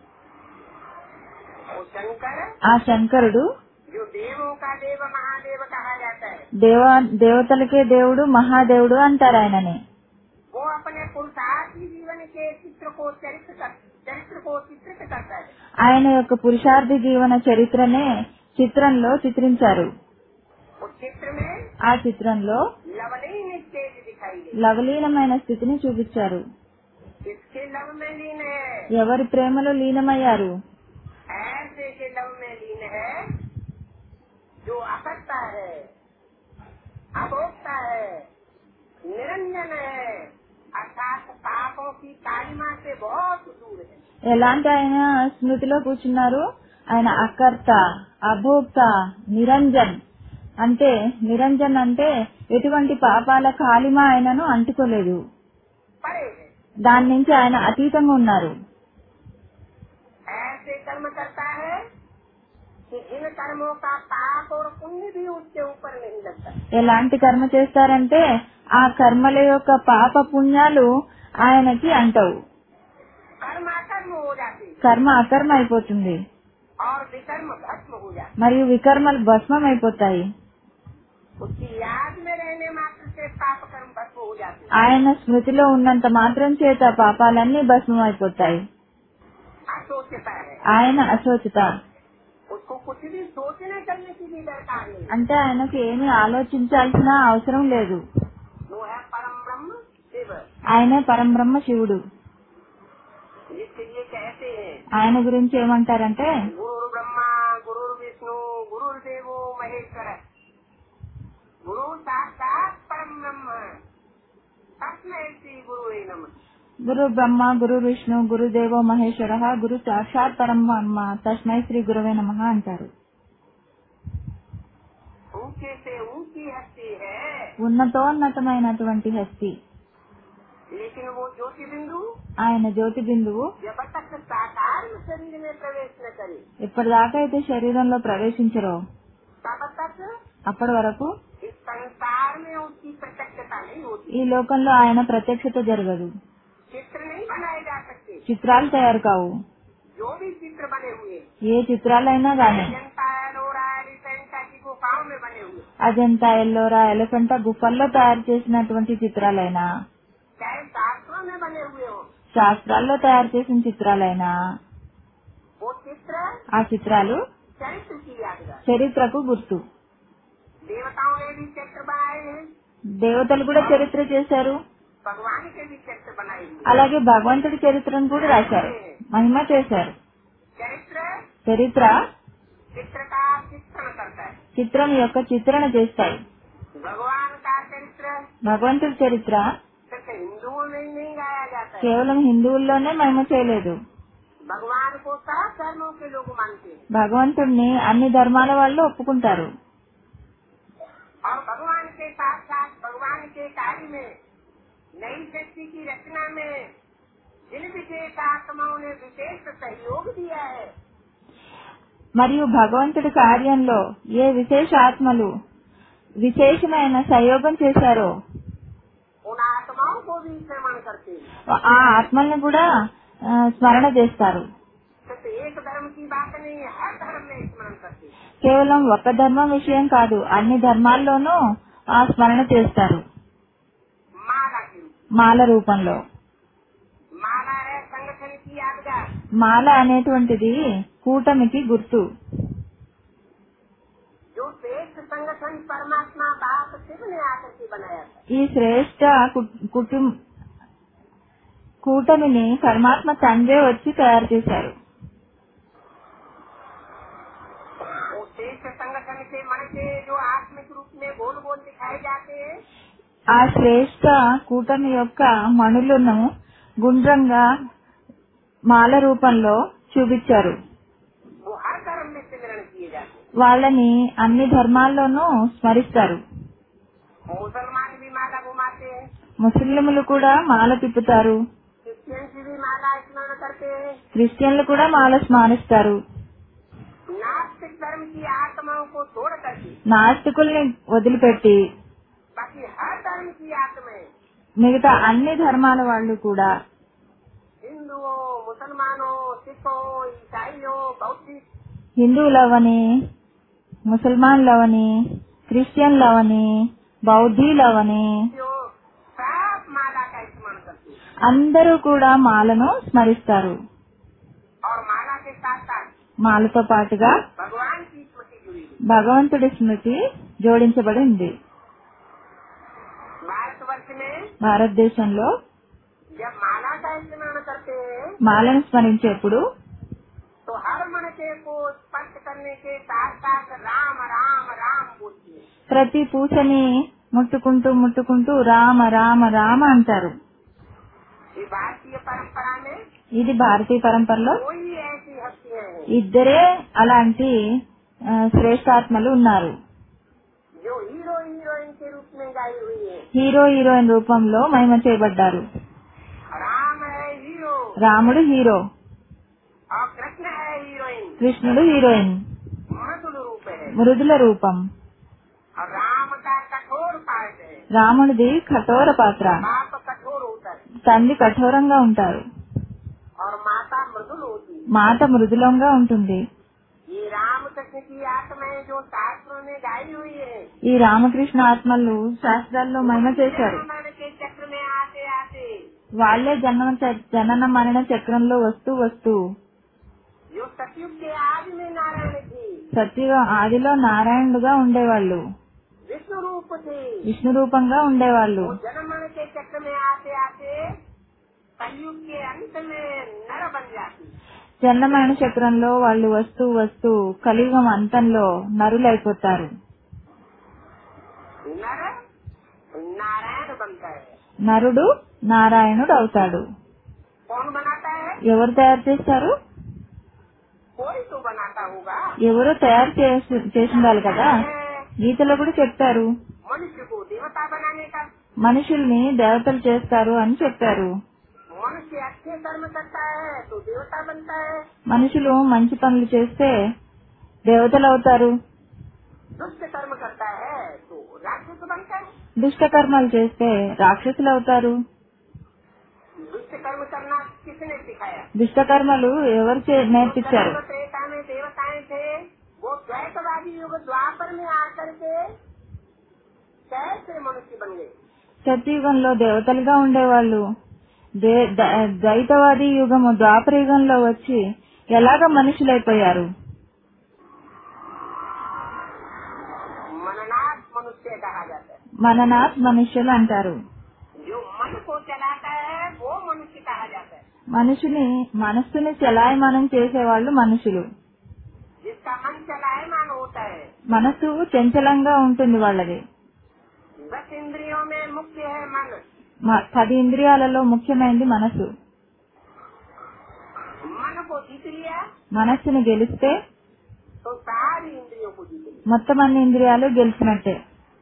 वो शंकर ఆ శంకరుడు जो देवों का देव महादेव कहा जाता है దేవ దేవతలకే దేవుడు మహాదేవుడు అంటారు ఆయనని वो अपने पुरुषार्थी जीवन के चित्र को चरित्र कर, चरित्र को चित्रित करता है ఆయన యొక్క పురుషార్థి జీవన చరిత్రనే చిత్రంలో చిత్రించారు उस चित्र में ఆ చిత్రంలో लवलीन स्टेज दिखाई दे లవలీనమైన స్థితిని చూపించారు इसके लव में लीन है ఎవరి ప్రేమలో లీనమయ్యారు ऐसे के लव में लीन है जो असत्ता है अभोक्ता है निरंजन है अर्थात पापों की कालिमा से बहुत दूर है ఎలాంటి ఆయన స్మృతిలో కూర్చున్నారు ఆయన అకర్త అభోక్త నిరంజన్ అంటే నిరంజన్ అంటే ఎటువంటి పాపాల కాలిమ ఆయనను అంటుకోలేదు परे है దాని నుంచి ఆయన అతీతంగా ఉన్నారు ऐसे कर्म करता है कि इन कर्मों का पाप और पुण्य भी उसके ऊपर नहीं लगता ఎలాంటి కర్మ చేస్తారంటే ఆ కర్మల యొక్క పాప పుణ్యాలు ఆయనకి అంటవు कर्म अकर्म हो जाते हैं కర్మ అకర్మ అయిపోతుంది और विकर्म भस्म हो जाते మరియు వికర్మలు భస్మం అయిపోతాయి हैं। उसकी याद में रहने मात्र से पाप कर्म भस्म हो जाते हैं ఆయన स्मृతిలో ఉన్నంత మాత్రం చేత పాపాలన్నీ భస్మం అయిపోతాయి असोचता है ఆయన అశోచిత उसको कुछ भी सोचने करने की भी दरकार नहीं అంటే ఆయనకు ఏమీ ఆలోచించాల్సిన అవసరం లేదు वो है परम ब्रह्म शिव ఆయనే పరంబ్రహ్మ శివుడు जिसके लिए कहते हैं ఆయన గురించి ఏమంటారంటే गुरु ब्रह्मा गुरु विष्णु गुरु देवो महेश्वर गुरु साक्षात परम ब्रह्म तस्मै श्री गुरु नमः గురు బ్రహ్మ గురు విష్ణు గురు దేవో మహేశ్వర గురు సాక్షాత్ పరబ్రహ్మ తస్మై శ్రీ గురవే నమ అంటారు ऊंचे से ऊंची हस्ती है ఉన్నతోన్నతమైనటువంటి హస్తి लेकिन वो ज्योति बिंदु ఆయన జ్యోతి బిందువు जब तक साकार शरीर में प्रवेश न करे ఎప్పటిదాకా అయితే శరీరంలో ప్రవేశించరో तब तक అప్పటి వరకు इस संसार में उसकी प्रत्यक्षता नहीं होती ఈ లోకంలో ఆయన ప్రత్యక్షత జరగదు चित्र नहीं बनाए जा सकते చిత్రాలు తయారు కావు जो भी चित्र बने हुए ఏ చిత్రాలైనా గానీ जनता एलोरा एलिफेंटा की गुफाओं में बने हुए అజంతా ఎల్లోరా ఎలిఫెంటా గుఫల్లో తయారు చేసినటువంటి చిత్రాలైనా चाहे शास्त्रों में बने हुए हो శాస్త్రాల్లో తయారు చేసిన చిత్రాలైనా वो चित्र ఆ చిత్రాలు चरित्र की यादगार చరిత్రకు గుర్తు देवताओं ने भी चित्र बनाए हैं దేవతలు కూడా చరిత్ర చేశారు भगवान के भी चित्र बनाए हुए అలాగే భగవంతుడి చరిత్రను కూడా రాశారు మహిమ చేశారు चरित्र చరిత్ర चित्र का चित्रण करता है చిత్రం యొక్క చిత్రణ చేస్తాయి भगवान का चरित्र భగవంతుడి చరిత్ర सिर्फ हिंदुओं में ही नहीं गाया जाता है కేవలం హిందువుల్లోనే మహిమ చేయలేదు भगवान को सब धर्मों के लोग मानते हैं భగవంతుడిని అన్ని ధర్మాల వాళ్ళు ఒప్పుకుంటారు और भगवान के साथ साथ भगवान के कार्य में नई शक्ति की रचना में जिन विशेष आत्माओं ने विशेष सहयोग दिया है మరియు భగవంతుడి కార్యంలో ఏ విశేష ఆత్మలు విశేషమైన సహయోగం చేశారో उन आत्माओं को भी श्रवण करते हैं ఆ ఆత్మల్ని కూడా ఆ, స్మరణ చేస్తారు सिर्फ एक धर्म की बात नहीं है हर धर्म में स्मरण करते हैं కేవలం ఒక ధర్మం విషయం కాదు అన్ని ధర్మాల్లోనూ ఆ స్మరణ చేస్తారు माला की మాల రూపంలో माला है संगठन की यादगार మాల అనేటువంటిది కూటమికి గుర్తు जो श्रेष्ठ संगठन परमात्मा बाप शिव ने आकर के बनाया था ఈ శ్రేష్ట కుటుంబ కూటమిని పరమాత్మ తండ్రే వచ్చి తయారు చేశారు वो श्रेष्ठ संगठन के मन के जो आत्मिक रूप में गोल गोल दिखाए जाते हैं ఆ శ్రేష్ట కూటమి యొక్క మణులను గుండ్రంగా మాల రూపంలో చూపించారు वो हर धर्म में सिमरण किए जाते వాళ్ళని అన్ని ధర్మాల్లోనూ స్మరిస్తారు हैं मुसलमान भी माला घुमाते हैं ముస్లింలు కూడా మాల తిప్పుతారు क्रिश्चियन भी माला स्मरण करते हैं క్రిస్టియన్లు కూడా మాల స్మరిస్తారు नास्तिक धर्म की आत्माओं को छोड़ करके నాస్తికుల్ని వదిలిపెట్టి बाकी हर धर्म की आत्माएं మిగతా అన్ని ధర్మాల వాళ్ళు కూడా हिंदुओं मुसलमानों सिखों ईसाइयों बौद्धिस्ट హిందువులవని ముసల్మాన్లవని క్రిస్టియన్లవని బౌద్ధీలవని सब माला का स्मरण करते हैं అందరూ కూడా మాలను స్మరిస్తారు और माला के साथ साथ మాలతో పాటుగా भगवान की स्मृति जुड़ी है భగవంతుడి స్మృతి జోడించబడింది भारतवर्ष में భారతదేశంలో जब माला का स्मरण करते हैं మాలను స్మరించేప్పుడు तो हर मनके को स्पर्श करने के साथ साथ राम राम राम बोलती है ప్రతి పూసని ముట్టుకుంటూ ముట్టుకుంటూ రామ రామ రామ అంటారు ये भारतीय परंपरा में ఇది భారతీయ పరంపరలో कोई ऐसी हस्तियां हैं ఇద్దరే అలాంటి ఆ, శ్రేష్టాత్మలు ఉన్నారు जो हीरो हीरोइन के रूप में गाई हुई है హీరో హీరోయిన్ రూపంలో మహిమ చేయబడ్డారు राम है हीरो రాముడు హీరో और कृष्ण है हीरोइन కృష్ణుడు హీరోయిన్ मृदुल रूप है మృదుల రూపం और राम का कठोर पार्ट है రాముడిది కఠోర పాత్ర बाप कठोर होता है తండ్రి కఠోరంగా ఉంటారు और माता मृदुल होती है మాట మృదులంగా ఉంటుంది ये रामकृष्ण की आत्माएं जो शास्त्रों में गाई हुई है ఈ రామకృష్ణ ఆత్మలు శాస్త్రాల్లో మహిమ చేశారు मन के चक्र में आते आते వాళ్లే జన్మ చ- జనన మరణ చక్రంలో వస్తూ వస్తూ जो सतयुग के आदि में नारायण थी సత్యుగా ఆదిలో నారాయణుడుగా ఉండేవాళ్ళు विष्णु रूप थी విష్ణు రూపంగా ఉండేవాళ్ళు वो जन्म मरण के चक्र में आते आते कलयुग के अंत में नर बन जाती జన్మ మరణ చక్రంలో వాళ్ళు వస్తూ వస్తూ కలియుగం అంతంలో నరులైపోతారు नर नारायण बनता है నరుడు నారాయణుడు అవుతాడు कौन बनाता है ఎవరు తయారు చేస్తారు कोई तो बनाता होगा ఎవరు తయారు చేసి- చేసిండాలి కదా గీతలో కూడా చెప్తారు मनुष्य को देवता बनाने का మనుషుల్ని దేవతలు చేస్తారు అని చెప్పారు मनुष्य अच्छे कर्म करता है तो देवता बनता है మనుషులు మంచి పనులు చేస్తే దేవతలు అవుతారు दुष्ट कर्म करता है तो राक्षस बनता है దుష్ట కర్మలు చేస్తే రాక్షసులు అవుతారు दुष्ट कर्म करना किसने सिखाया దుష్ట కర్మలు ఎవరు చే- నేర్పించారు जो त्रेता में देवताएं थे वो द्वैतवादी युग द्वापर में आकर के कैसे मनुष्य बन गए సత్యుగంలో దేవతలుగా ఉండేవాళ్ళు దే- ద- ద్వైతవాది యుగము ద్వాపర యుగంలో వచ్చి ఎలాగ మనుషులైపోయారు मननाथ मनुष्य कहा जाता है మననాథ్ మనుష్యులు అంటారు जो मन को चलाता है वो मनुष्य कहा जाता है మనుషుని మనస్సుని చలాయమానం చేసేవాళ్ళు మనుషులు जिसका मन चलायमान होता है మనసు చంచలంగా ఉంటుంది వాళ్ళది दस इंद्रियों में मुख्य है मन మ- పది ఇంద్రియాలలో ముఖ్యమైనది మనసు मन को जीत लिया మనస్సుని గెలిస్తే तो सारी इंद्रियों को जीत लिया మొత్తం అన్ని ఇంద్రియాలు గెలిచినట్టే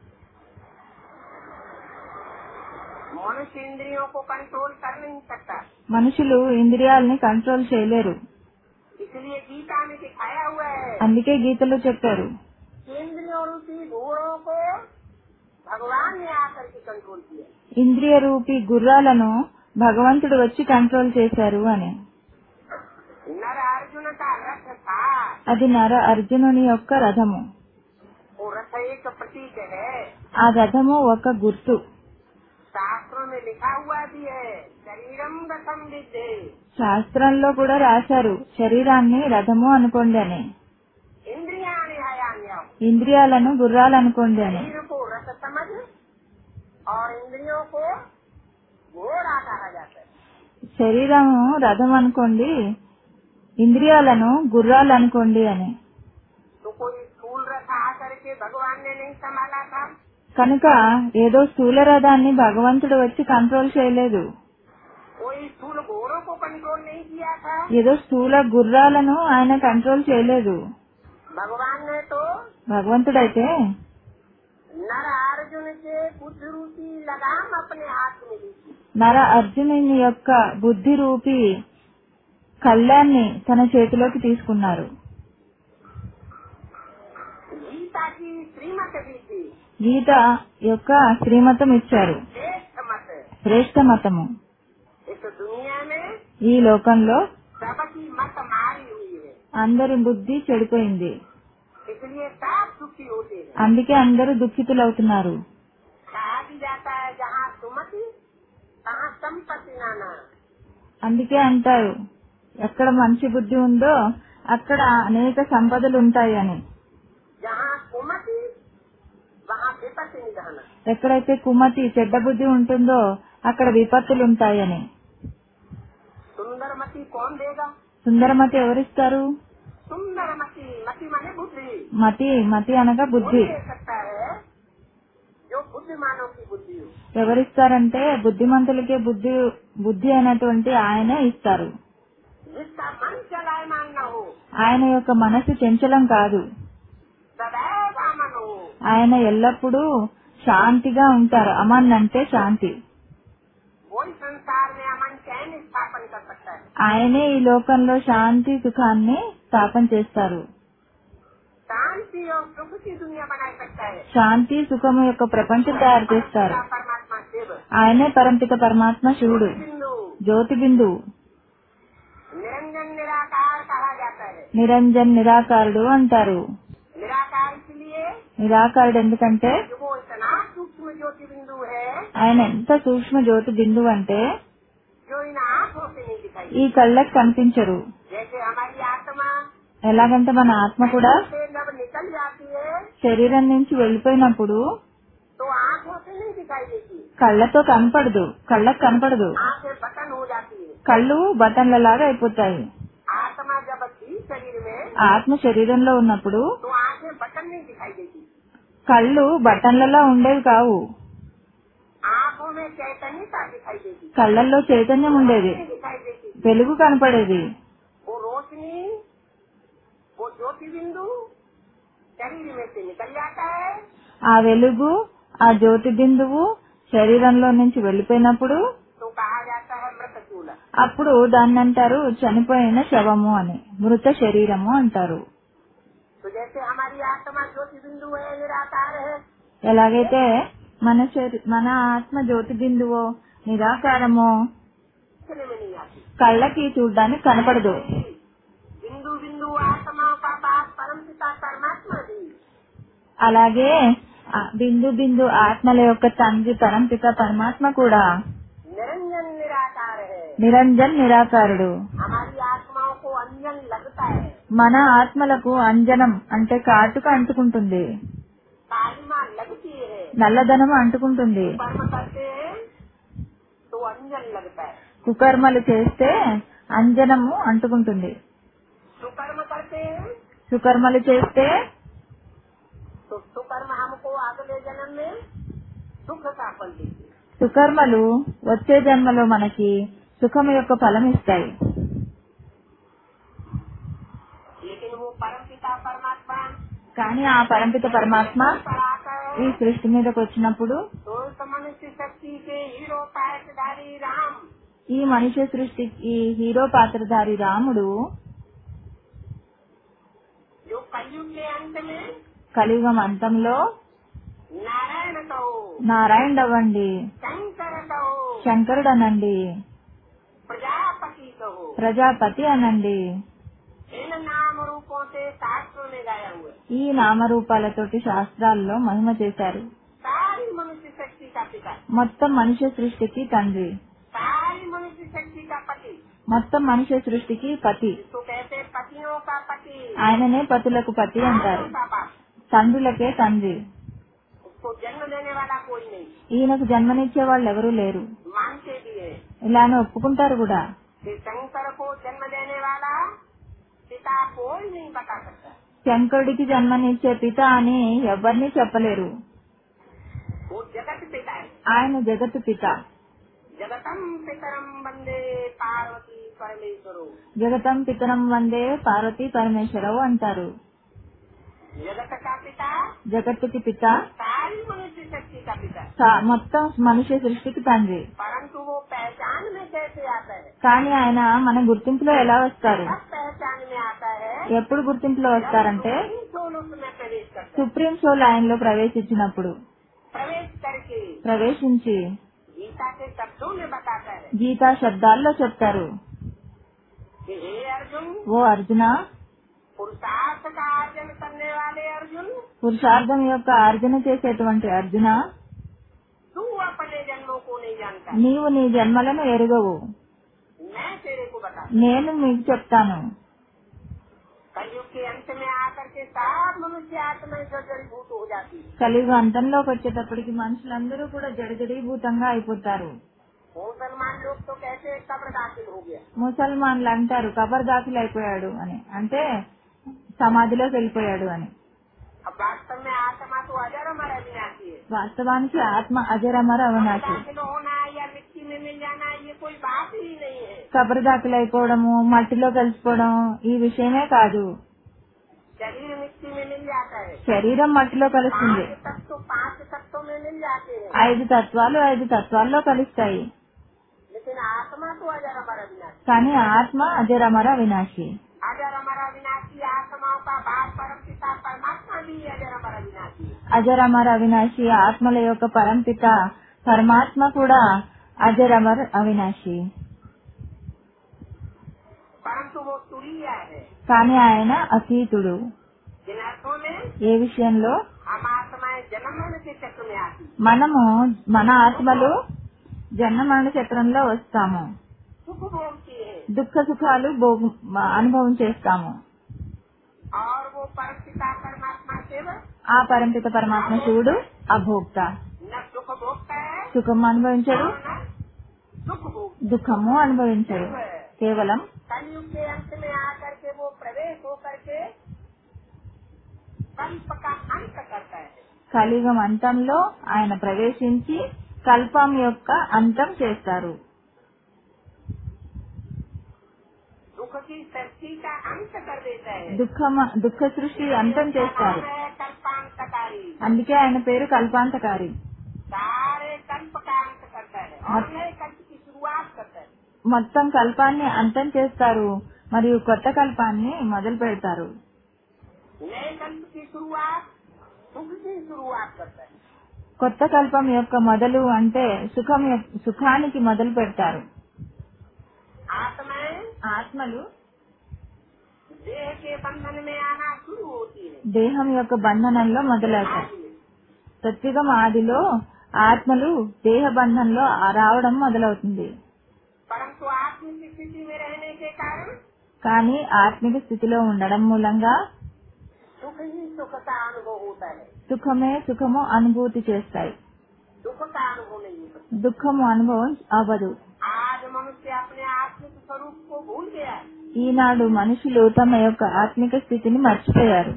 मनुष्य इंद्रियों को कंट्रोल कर नहीं सकता మనుషులు ఇంద్రియాలని కంట్రోల్ చేయలేరు इसलिए गीता में दिखाया हुआ है అందుకే గీతలో చెప్పారు कि इंद्रियों रूपी घोड़ों को भगवान ने आकर के कंट्रोल किया ఇంద్రియ రూపి గుర్రాలను భగవంతుడు వచ్చి కంట్రోల్ చేశారు అని नर अर्जुन का रथ था అది నర అర్జునుని యొక్క రథము वो रथ एक प्रतीक है ఆ రథము ఒక గుర్తు शास्त्रों में लिखा हुआ भी है शरीरम रथम विद्ये శాస్త్రంలో కూడా రాశారు శరీరాన్ని రథము అనుకోండి అని इंद्रिया हयान्या ఇంద్రియాలను గుర్రాలు అనుకోండి అని शरीर को रथ समझ और इंद्रियों को घोड़ा कहा जाता है శరీరము రథం అనుకోండి ఇంద్రియాలను గుర్రాలు అనుకోండి అని तो कोई स्थूल रथ आकर के भगवान ने नहीं संभाला था కనుక ఏదో స్థూల రథాన్ని భగవంతుడు వచ్చి కంట్రోల్ చేయలేదు कोई स्थूल घोड़ों को कंट्रोल नहीं किया था ఏదో స్థూల గుర్రాలను ఆయన కంట్రోల్ చేయలేదు भगवान ने तो భగవంతుడైతే नर अर्जुन के बुद्ध रूपी लगाम अपने हाथ में ली थी నర అర్జునుని యొక్క బుద్ధి రూపి కళ్యాణ్ని తన చేతిలోకి తీసుకున్నారు श्रीमत भी थी గీత యొక్క శ్రీమతం ఇచ్చారు श्रेष्ठ मत శ్రేష్ట మతము इस दुनिया में ఈ లోకంలో सबकी मत मारी हुई है అందరి బుద్ధి చెడిపోయింది इसलिए सब सुखी होते हैं అందుకే అందరూ దుఃఖితులవుతున్నారు कहा भी जाता है जहाँ सुमति तहाँ संपत्ति नाना అందుకే అంటారు ఎక్కడ మంచి బుద్ధి ఉందో అక్కడ అనేక సంపదలు ఉంటాయి అని जहाँ कुमति वहाँ विपत्ति निधान ఎక్కడైతే కుమతి చెడ్డ బుద్ధి ఉంటుందో అక్కడ విపత్తులు ఉంటాయని सुंदरमती कौन देगा సుందరమతి ఎవరిస్తారు सुंदरमती मती माने बुद्धि మతి మతి అనగా బుద్ధి कौन दे सकता है जो बुद्धिमानों की बुद्धि हो ఎవరిస్తారంటే బుద్ధిమంతులకే బుద్ధి బుద్ధి అయినటువంటి ఆయనే ఇస్తారు जिसका मन चलायमान न हो ఆయన యొక్క మనసు చంచలం కాదు सदैव अमन हो ఆయన ఎల్లప్పుడూ శాంతిగా ఉంటారు అమన్ అంటే శాంతి वही संसार में अमन चैन स्थापन कर सकता है ఆయనే ఈ లోకంలో శాంతి సుఖాన్ని స్థాపన చేస్తారు शांति और सुख की दुनिया बना सकता है శాంతి సుఖము యొక్క ప్రపంచం తయారు చేస్తారు परमात्मा शिव ఆయనే పరంపిత పరమాత్మ శివుడు बिंदु జ్యోతి బిందువు निरंजन निराकार कहा जाता है నిరంజన్ నిరాకారుడు అంటారు निराकार इसलिए నిరాకారుడు ఎందుకంటే कि वो इतना सूक्ष्म ज्योति बिंदु है ఆయన ఎంత సూక్ష్మ జ్యోతి బిందువు అంటే जो इन आंखों से नहीं दिखाई ఈ కళ్ళకి కనిపించరు जैसे हमारी आत्मा ఎలాగంటే మన ఆత్మ కూడా से जब निकल जाती है శరీరం నుంచి వెళ్ళిపోయినప్పుడు तो आंखों से नहीं दिखाई देती కళ్ళతో కనపడదు కళ్ళకు కనపడదు आंखें बटन हो जाती है కళ్ళు బటన్ల లాగా అయిపోతాయి आत्मा जब थी शरीर में ఆత్మ శరీరంలో ఉన్నప్పుడు तो आंखें बटन नहीं दिखाई देती కళ్ళు బటన్లలో ఉండేవి కావు आंखों में चैतन्यता दिखाई देती కళ్ళల్లో చైతన్యం ఉండేది नहीं दिखाई देती వెలుగు కనపడేది वो रोशनी वो ज्योति बिंदु शरीर में से निकल जाता है ఆ వెలుగు ఆ జ్యోతి బిందువు శరీరంలో నుంచి వెళ్ళిపోయినప్పుడు तो कहा जाता है मृत चूल అప్పుడు దాన్ని అంటారు చనిపోయిన శవము అని మృత శరీరము అంటారు तो जैसे हमारी आत्मा ज्योति बिंदु है निराकार है ఎలాగైతే మన శరీ మన ఆత్మ జ్యోతి బిందువో నిరాకారమో दिखने में नहीं आती కళ్ళకి చూడ్డానికి కనపడదు बिंदु बिंदु आत्माओं का बाप परम पिता परमात्मा दी అలాగే ఆ బిందు బిందు ఆత్మల యొక్క తండ్రి పరంపిత పరమాత్మ కూడా निरंजन निराकार है నిరంజన్ నిరాకారుడు हमारी आत्माओं को अंजन लगता है మన ఆత్మలకు అంజనం అంటే కాటుక అంటుకుంటుంది कालिमा लगती है నల్లధనం అంటుకుంటుంది कर्म करते हैं तो अंजन लगता है కుకర్మలు చేస్తే అంజనము అంటుకుంటుంది सुकर्म करते हैं సుకర్మలు చేస్తే तो सुकर्म हमको अगले जन्म में सुख का फल देती है సుకర్మలు వచ్చే జన్మలో మనకి సుఖం యొక్క ఫలం ఇస్తాయి लेकिन वो परम पिता परमात्मा కానీ ఆ పరంపిత పరమాత్మ पर आता ఈ है సృష్టి మీదకి వచ్చినప్పుడు तो उस मनुष्य शक्ति के हीरो पायकधारी राम ఈ మనుష్య సృష్టి ఈ హీరో పాత్రధారి రాముడు जो कलयुग के अंत में కలియుగం అంతంలో नारायण कहो నారాయణ అవ్వండి शंकर कहो శంకరుడు అనండి प्रजापति कहो ప్రజాపతి అనండి इन नाम रूपों से शास्त्रों में गाया हुआ है ఈ నామరూపాలతోటి శాస్త్రాల్లో మహిమ చేశారు सारी मनुष्य शक्ति का पिता మొత్తం మనుష్య సృష్టికి తండ్రి सारी मनुष्य शक्ति का पति మొత్తం మనుష్య సృష్టికి పతి जिसको कहते हैं पतियों का पति ఆయననే పతులకు పతి అంటారు का बाप తండ్రులకే తండ్రి उसको जन्म देने वाला कोई नहीं ఈయనకు జన్మనిచ్చే వాళ్ళు ఎవరూ లేరు मानते भी है ఇలానే ఒప్పుకుంటారు కూడా कि शंकर को जन्म देने वाला पिता कोई नहीं बता सकता శంకరుడికి జన్మనిచ్చే పిత అని ఎవరిని చెప్పలేరు वो जगत पिता है ఆయన జగత్తు పిత जगतम पितरम वंदे पार्वती परमेश्वरो జగతం పితరం వందే పార్వతీ పరమేశ్వరవు అంటారు जगत का पिता జగత్తుకి పిత सारी मनुष्य शक्ति का पिता సా- మొత్తం మనుష్య సృష్టికి తండ్రి परंतु वो पहचान में कैसे आता है కానీ ఆయన మన గుర్తింపులో ఎలా వస్తారు कब पहचान में आता है ఎప్పుడు గుర్తింపులో వస్తారంటే इन सोलों में प्रवेश करता है సుప్రీం షో లైన్ లో ప్రవేశించినప్పుడు प्रवेश करके ప్రవేశించి गीता के शब्दों में बताता है గీతా శబ్దాల్లో చెప్తారు कि हे अर्जुन ఓ అర్జున पुरुषार्थ का अर्जन करने वाले अर्जुन పురుషార్థం యొక్క ఆర్జన చేసేటువంటి అర్జున तू अपने जन्मों को नहीं जानता నీవు నీ జన్మలను ఎరుగవు मैं तेरे को बता నేను మీకు చెప్తాను कलयुग के अंत में आकर के सब मनुष्य आत्माएं जड़ीभूत हो जाती है కలియుగ అంతంలోకి వచ్చేటప్పటికి మనుషులందరూ కూడా జడజడీభూతంగా అయిపోతారు मुसलमान लोग तो कहते हैं कब्र दाखिल हो गया ముసల్మాన్లు అంటారు కబర్ దాఖిల్ అయిపోయాడు అని అంటే సమాధిలోకి వెళ్ళిపోయాడు అని अब वास्तव में आत्मा तो अजर अमर अविनाशी है వాస్తవానికి ఆత్మ అజరమర అవనాశి दाखिल होना या मिट्टी में मिल जाना ये कोई बात ही नहीं है కబర్ దాఖిల్ అయిపోవడము మట్టిలో కలిసిపోవడం ఈ విషయమే కాదు शरीर मिट्टी में मिल जाता है శరీరం మట్టిలో కలుస్తుంది पांच तत्व पांच तत्वों में मिल जाते हैं ఐదు తత్వాలు ఐదు తత్వాల్లో కలుస్తాయి लेकिन आत्मा तो अजर अमर अविनाशी కానీ ఆత్మ అజరమర అవినాశి अजर अमर अविनाशी आत्माओं का बाप परम पिता परमात्मा भी अजर अमर अविनाशी है। అజరమర అవినాశి ఆత్మల యొక్క పరంపిత పరమాత్మ కూడా అజరమర్ అవినాశి परंतु वो तुरीय है కానీ ఆయన అతీతుడు जिन अर्थों में ఏ విషయంలో हम आत्माएं जन्म मरण के चक्र में आती మనము మన ఆత్మలు జన్మ మరణ చక్రంలో వస్తాము सुख भोगती है దుఃఖ సుఖాలు భోగు- అనుభవం చేస్తాము और वो परम पिता परमात्मा सेवक ఆ పరంపిత పరమాత్మ శివుడు అభోక్త न सुख भोगता है సుఖం అనుభవించడు और न दुख भोग దుఃఖము అనుభవించడు కేవలం कलयुग के अंत में आकर के वो प्रवेश होकर के कल्प का अंत करता है కలియుగం అంతంలో ఆయన ప్రవేశించి కల్పం యొక్క అంతం చేస్తారు दुख की सृष्टि का अंत कर देता है దుఃఖం దుఃఖ సృష్టి అంతం చేస్తారు नाम है कल्पांतकारी అందుకే ఆయన పేరు కల్పాంతకారి सारे कल्प का अंत करता है और नए कल्प की शुरुआत करता है మొత్తం కల్పాన్ని అంతం చేస్తారు మరియు కొత్త కల్పాన్ని మొదలు పెడతారు नए कल्प की शुरुआत सुख की शुरुआत करता है కొత్త కల్పం యొక్క మొదలు అంటే సుఖం యొక్- సుఖానికి మొదలు పెడతారు आत्माएं ఆత్మలు देह के बंधन में आना शुरू होती है దేహం యొక్క బంధనంలో మొదలవుతాయి आदि में। ప్రత్యేకం ఆదిలో ఆత్మలు దేహ బంధంలో రావడం మొదలవుతుంది परंतु आत्मिक स्थिति में रहने के कारण కానీ ఆత్మిక స్థితిలో ఉండడం మూలంగా सुख ही सुख का अनुभव होता है సుఖమే సుఖము అనుభూతి చేస్తాయి दुख का अनुभव नहीं होता దుఃఖము అనుభవం అవ్వదు आज मनुष्य अपने आत्मिक स्वरूप को भूल गया है ఈనాడు మనుషులు తమ యొక్క ఆత్మిక స్థితిని మర్చిపోయారు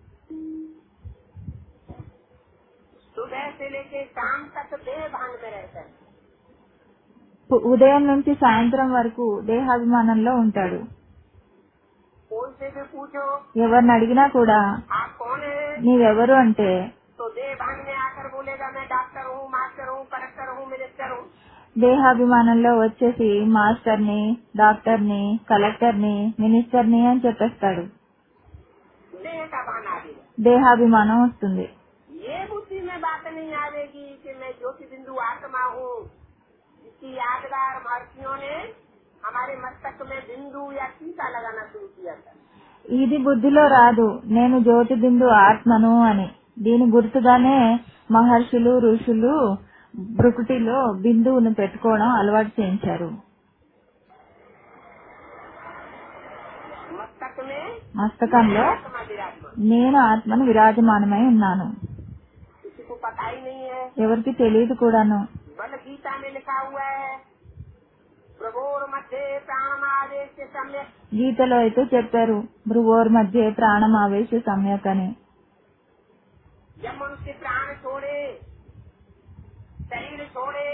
सुबह से लेके शाम तक देह भान में रहता है పు- ఉదయం నుంచి సాయంత్రం వరకు దేహాభిమానంలో ఉంటాడు कोई से भी पूछो ఎవరిని అడిగినా కూడా आप कौन है నీవెవరు అంటే तो देह भान में आकर बोलेगा मैं डॉक्टर हूँ मास्टर हूँ कलेक्टर हूँ मिनिस्टर हूँ దేహాభిమానంలో వచ్చేసి మాస్టర్ని డాక్టర్ని కలెక్టర్ని మినిస్టర్ని అని చెప్పేస్తాడు देह का भान आ गया దేహాభిమానం వస్తుంది ये बुद्धि में बात नहीं आवेगी कि मैं ज्योति बिंदु आत्मा हूँ इसकी यादगार महर्षियों ने हमारे मस्तक में बिंदु या टीका लगाना शुरू किया था ఇది బుద్ధిలో రాదు నేను జ్యోతి బిందు ఆత్మను అని దీని గుర్తుగానే మహర్షులు ఋషులు బ్రుకుటిలో బిందువును పెట్టుకోవడం అలవాటు చేయించారు मस्तक में మస్తకంలో आत्मा विराजमान నేను ఆత్మను విరాజమానమై ఉన్నాను किसी को पता ही नहीं है ఎవరికి తెలియదు కూడాను बल गीता में लिखा हुआ है प्रभोर मध्य प्राण आदेश के समय గీతలో అయితే చెప్పారు భ్రువోర్ మధ్య ప్రాణం ఆవేశ సమ్యక్ అని जब मनुष्य प्राण छोड़े शरीर छोड़े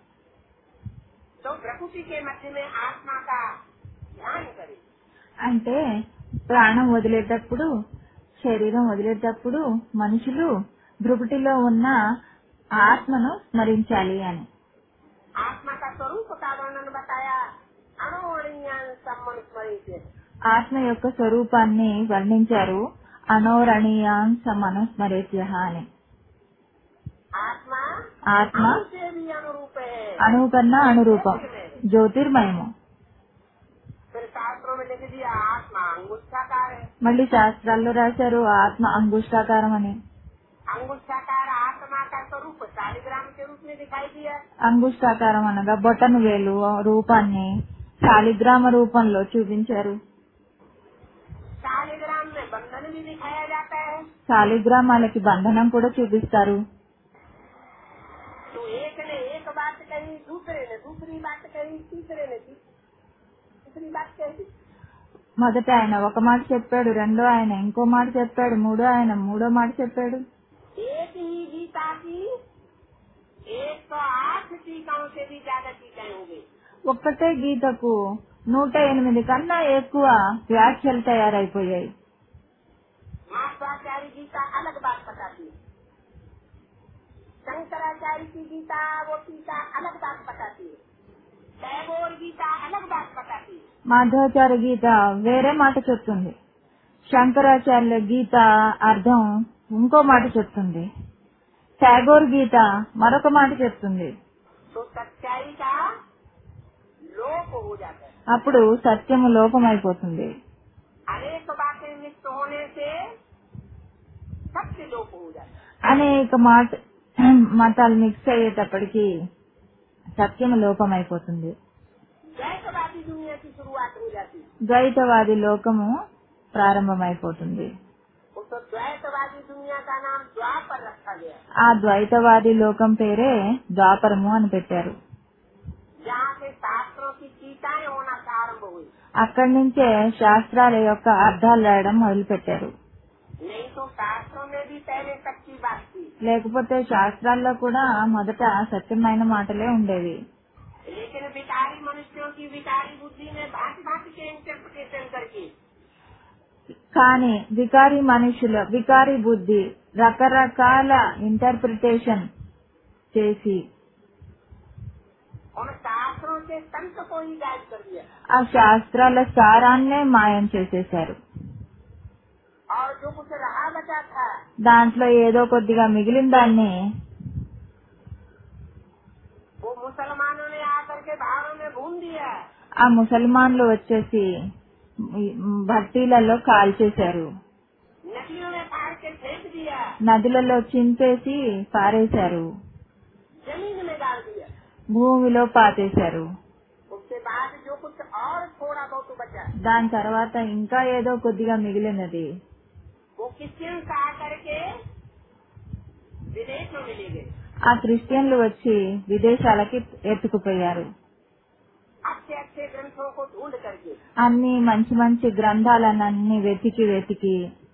तो प्रकृति के मध्य में आत्मा का ध्यान करे అంటే ప్రాణం వదిలేటప్పుడు శరీరం వదిలేటప్పుడు మనుషులు భ్రుకుటిలో ఉన్న ఆత్మను స్మరించాలి అని आत्मा का स्वरूप का वर्णन बताया अणुअणीयान सम्मन स्मरित ఆత్మ యొక్క స్వరూపాన్ని వర్ణించారు అనోరణీయాన్ సమనుస్మరేత్య అని आत्मा ఆత్మ अणु से भी अनुरूप है అణువు కన్నా అణురూపం జ్యోతిర్మయము फिर शास्त्रों में लिख दिया आत्मा अंगुष्ठाकार है మళ్ళీ శాస్త్రాల్లో రాశారు ఆత్మ అంగుష్టాకారం అని अंगुष्ठाकार आत्मा का स्वरूप शालिग्राम के रूप में दिखाई दिया అంగుష్టాకారం అనగా బొటను వేలు రూపాన్ని శాలిగ్రామ రూపంలో చూపించారు शालिग्राम में बंधन भी दिखाया जाता है శాలిగ్రామాలకి బంధనం కూడా చూపిస్తారు तो एक ने एक बात कही दूसरे ने दूसरी बात कही तीसरे ने ती- तीसरी बात कही మొదట ఆయన ఒక మాట చెప్పాడు రెండో ఆయన ఇంకో మాట చెప్పాడు మూడో ఆయన మూడో మాట చెప్పాడు एक ही गीता की एक सौ आठ टीकाओं से भी ज्यादा टीकाएं हो गई ఒక్కటే గీతకు నూట ఎనిమిది కన్నా ఎక్కువ వ్యాఖ్యలు తయారైపోయాయి माधवाचार्य गीता अलग बात बताती है शंकराचार्य की गीता वो टीका अलग बात बताती है टैगोर गीता अलग बात बताती है మాధవాచార్య గీత వేరే మాట చెప్తుంది శంకరాచార్యుల గీత అర్థం ఇంకో మాట చెప్తుంది టాగోర్ గీత మరొక మాట చెప్తుంది तो सच्चाई का लोप हो जाता है అప్పుడు సత్యము లోపమైపోతుంది अनेक बातें मिक्स होने से सत्य लोप हो जाता है అనేక మాట మతాలు మిక్స్ అయ్యేటప్పటికి సత్యము లోపమైపోతుంది द्वैतवादी दुनिया की शुरुआत हो जाती है ద్వైతవాది లోకము ప్రారంభమైపోతుంది उस द्वैतवादी दुनिया का नाम द्वापर रखा गया है ఆ ద్వైతవాది లోకం పేరే ద్వాపరము అని పెట్టారు जहाँ से शास्त्रों की टीकाएं होना प्रारंभ हुई అక్కడి నుంచే శాస్త్రాల యొక్క అర్థాలు రాయడం మొదలు పెట్టారు नहीं तो शास्त्रों में भी पहले सच्ची बात थी లేకపోతే శాస్త్రాల్లో కూడా మొదట సత్యమైన మాటలే ఉండేవి लेकिन विकारी मनुष्यों की विकारी बुद्धि ने भांति भांति के इंटरप्रिटेशन करके కానీ వికారి మనుషుల వికారి బుద్ధి రకరకాల ఇంటర్ప్రిటేషన్ చేసి उन शास्त्रों से तंत्र को ही गायब कर दिया ఆ శాస్త్రాల సారాన్నే మాయం చేసేశారు और जो कुछ रहा बचा था దాంట్లో ఏదో కొద్దిగా మిగిలిన దాన్ని वो मुसलमानों ने आकर के भावों में भून दिया ఆ ముసల్మాన్లు వచ్చేసి ఈ భట్టీలలో కాల్చేశారు नदियों में फाड़ के फेंक दिया నదులలో చింపేసి పారేశారు जमीन में डाल दिया భూమిలో పాతేశారు उसके बाद जो कुछ और थोड़ा बहुत बचा దాని తర్వాత ఇంకా ఏదో కొద్దిగా మిగిలినది वो क्रिश्चियंस आकर के विदेशों में ले गए ఆ క్రిస్టియన్లు వచ్చి విదేశాలకి ఎత్తుకుపోయారు अच्छे अच्छे ग्रंथों को ढूंढ करके అన్ని మంచి మంచి గ్రంథాలన్నీ వెతికి వెతికి